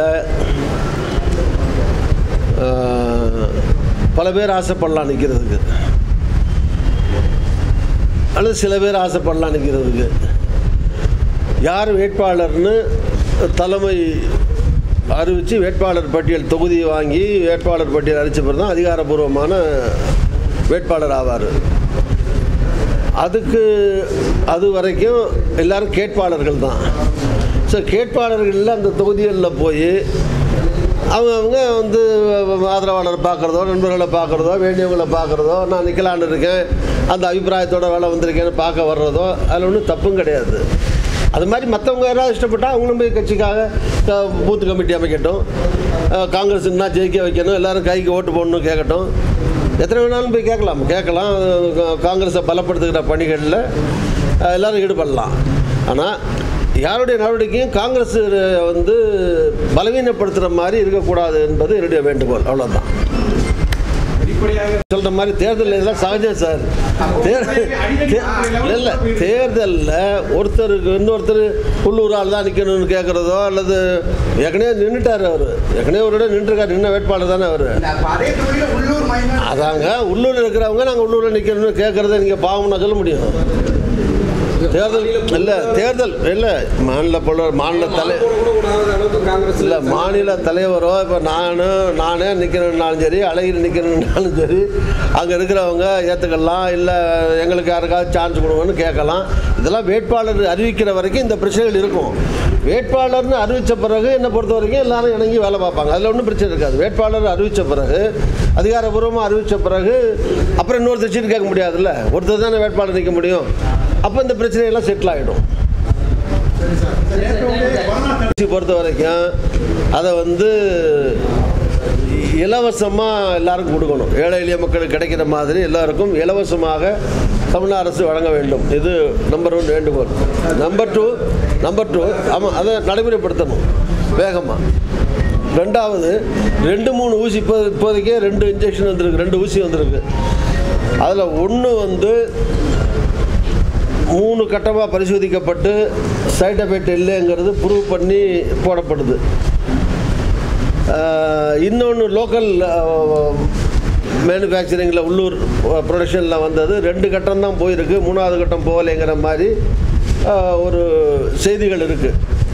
பல பேர் ஆசைப்படலாம் நிற்கிறதுக்கு அல்லது சில பேர் ஆசைப்படலாம் நிற்கிறதுக்கு யார் வேட்பாளர்னு தலைமை அறிவித்து வேட்பாளர் பட்டியல் தொகுதி வாங்கி வேட்பாளர் பட்டியல் அறிவிச்ச பிறகு தான் அதிகாரப்பூர்வமான வேட்பாளர் ஆவார் அதுக்கு அது வரைக்கும் எல்லாரும் கேட்பாளர்கள் தான் ஸோ கேட்பாளர்களில் அந்த தொகுதிகளில் போய் அவங்க அவங்க வந்து ஆதரவாளரை பார்க்குறதோ நண்பர்களை பார்க்குறதோ வேண்டியவங்களை பார்க்குறதோ நான் நிற்கலான்னு இருக்கேன் அந்த அபிப்பிராயத்தோட வேலை வந்திருக்கேன்னு பார்க்க வர்றதோ அதில் ஒன்றும் தப்பும் கிடையாது அது மாதிரி மற்றவங்க யாராவது இஷ்டப்பட்டால் அவங்களும் போய் கட்சிக்காக அஹ், பூத் கமிட்டி அமைக்கட்டும் அஹ், காங்கிரஸ் என்ன ஜெயிக்க வைக்கணும் எல்லாரும் கைக்கு ஓட்டு போடணும் கேட்கட்டும் எத்தனை வேணாலும் போய் கேட்கலாம் கேட்கலாம் அஹ், காங்கிரஸை பலப்படுத்துகிற பணிகளில் அஹ், எல்லாரும் ஈடுபடலாம் ஆனால் யாருடைய நடவடிக்கையும் காங்கிரஸ் வந்து பலவீனப்படுத்துகிற மாதிரி இருக்கக்கூடாது என்பது என்னுடைய வேண்டுகோள் அவ்வளோதான் இப்படியாக சொல்ற மாதிரி தேர்தல் இதெல்லாம் சகஜம் சார் தேர்தல் இல்லை தேர்தலில் ஒருத்தருக்கு இன்னொருத்தர் உள்ளூர் ஆள் தான் நிற்கணும்னு கேட்குறதோ அல்லது ஏற்கனவே நின்றுட்டார் அவர் ஏற்கனவே ஒரு இடம் நின்றுருக்காரு நின்ன வேட்பாளர் தானே அவர் அதே தொழில உள்ளூர் மைனர் அதாங்க உள்ளூரில் இருக்கிறவங்க நாங்கள் உள்ளூரில் நிற்கணும்னு கேட்குறத நீங்கள் பாவம்னா சொல்ல முடியும் தேர்தல் இல்லை தேர்தல் இல்லை மாநில புலவர் மாநில தலை இல்லை மாநில தலைவரோ இப்போ நானும் நானே நிற்கிறேன்னாலும் சரி அழகிரி நிற்கிறேன்னாலும் சரி அங்கே இருக்கிறவங்க ஏற்றுக்கலாம் இல்லை எங்களுக்கு யாருக்காவது சான்ஸ் கொடுங்கன்னு கேட்கலாம் இதெல்லாம் வேட்பாளர் அறிவிக்கிற வரைக்கும் இந்த பிரச்சனைகள் இருக்கும் வேட்பாளர்னு அறிவித்த பிறகு என்னை பொறுத்த வரைக்கும் எல்லாரும் இணங்கி வேலை பார்ப்பாங்க அதில் ஒன்றும் பிரச்சனை இருக்காது வேட்பாளர் அறிவித்த பிறகு அதிகாரப்பூர்வமாக அறிவித்த பிறகு அப்புறம் இன்னொருத்தர் சீட்டு கேட்க முடியாதுல்ல ஒருத்தர் தானே வேட்பாளர் நிற்க முடியும் அப்போ இந்த பிரச்சனையெல்லாம் செட்டில் ஆகிடும் பொறுத்த வரைக்கும் அதை வந்து இலவசமாக எல்லாருக்கும் கொடுக்கணும் ஏழை எளிய மக்களுக்கு கிடைக்கிற மாதிரி எல்லாருக்கும் இலவசமாக தமிழக அரசு வழங்க வேண்டும் இது நம்பர் ஒன் வேண்டுகோள் நம்பர் டூ நம்பர் டூ ஆமாம் அதை நடைமுறைப்படுத்தணும் வேகமாக ரெண்டாவது ரெண்டு மூணு ஊசி இப்போ இப்போதைக்கே ரெண்டு இன்ஜெக்ஷன் வந்திருக்கு ரெண்டு ஊசி வந்திருக்கு அதில் ஒன்று வந்து மூணு கட்டமாக பரிசோதிக்கப்பட்டு சைட் எஃபெக்ட் இல்லைங்கிறது ப்ரூவ் பண்ணி போடப்படுது இன்னொன்று லோக்கல் மேனுஃபேக்சரிங்கில் உள்ளூர் ப்ரொடக்ஷனில் வந்தது ரெண்டு கட்டம் தான் போயிருக்கு மூணாவது கட்டம் போகலைங்கிற மாதிரி ஆஹ், ஒரு செய்திகள் இருக்குது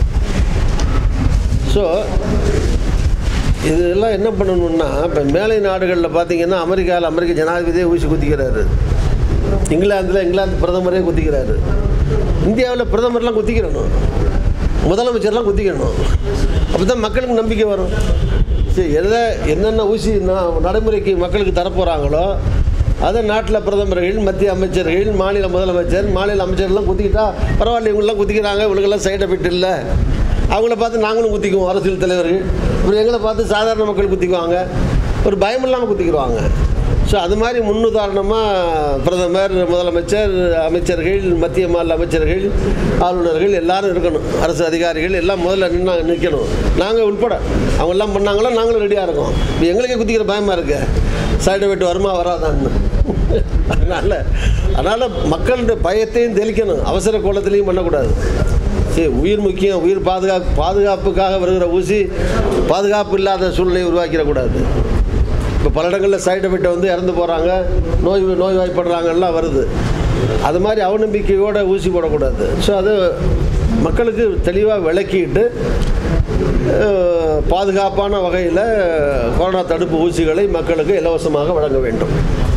ஸோ இதெல்லாம் என்ன பண்ணணும்னா இப்போ மேலை நாடுகளில் பார்த்தீங்கன்னா அமெரிக்காவில் அமெரிக்க ஜனாதிபதியே ஊசி குத்திக்கிறாரு இங்கிலாந்தில் இங்கிலாந்து பிரதமரே குத்திக்கிறாரு இந்தியாவில் பிரதமர்லாம் குத்திக்கிறணும் முதலமைச்சர்லாம் குத்திக்கணும் அப்போ தான் மக்களுக்கு நம்பிக்கை வரும் சரி எதை என்னென்ன ஊசி நா- நடைமுறைக்கு மக்களுக்கு தரப்போகிறாங்களோ அதை நாட்டில் பிரதமர்கள் மத்திய அமைச்சர்கள் மாநில முதலமைச்சர் மாநில அமைச்சர்லாம் குத்திக்கிட்டா பரவாயில்ல இவங்கெல்லாம் குத்திக்கிறாங்க இவங்களுக்கெல்லாம் சைடு எஃபெக்ட் இல்லை அவங்கள பார்த்து நாங்களும் குத்திக்குவோம் அரசியல் தலைவர்கள் அப்புறம் எங்களை பார்த்து சாதாரண மக்கள் குத்திக்குவாங்க ஒரு பயம் இல்லாமல் குத்திக்கிடுவாங்க ஸோ அது மாதிரி முன்னுதாரணமாக பிரதமர் முதலமைச்சர் அமைச்சர்கள் மத்திய மாநில அமைச்சர்கள் ஆளுநர்கள் எல்லாரும் இருக்கணும் அரசு அதிகாரிகள் எல்லாம் முதல்ல நின்னா நிற்கணும் நாங்கள் உட்பட அவங்க எல்லாம் பண்ணாங்களோ நாங்களும் ரெடியாக இருக்கோம் இப்போ எங்களுக்கே குத்திக்கிற பயமாக இருக்கு சைடு எஃபெக்ட் வருமா வராதான்னு அதனால் அதனால் மக்களுடைய பயத்தையும் தெளிக்கணும் அவசர கோலத்திலையும் பண்ணக்கூடாது சரி உயிர் முக்கியம் உயிர் பாதுகாப்பு பாதுகாப்புக்காக வருகிற ஊசி பாதுகாப்பு இல்லாத சூழ்நிலையை உருவாக்கிடக்கூடாது இப்போ பல இடங்களில் சைடு எஃபெக்டை வந்து இறந்து போகிறாங்க நோய் நோய்வாய்ப்படுறாங்கலாம் வருது அது மாதிரி அவநம்பிக்கையோட ஊசி போடக்கூடாது ஸோ அது மக்களுக்கு தெளிவாக விளக்கிட்டு அஹ், பாதுகாப்பான வகையில் கொரோனா தடுப்பு ஊசிகளை மக்களுக்கு இலவசமாக வழங்க வேண்டும்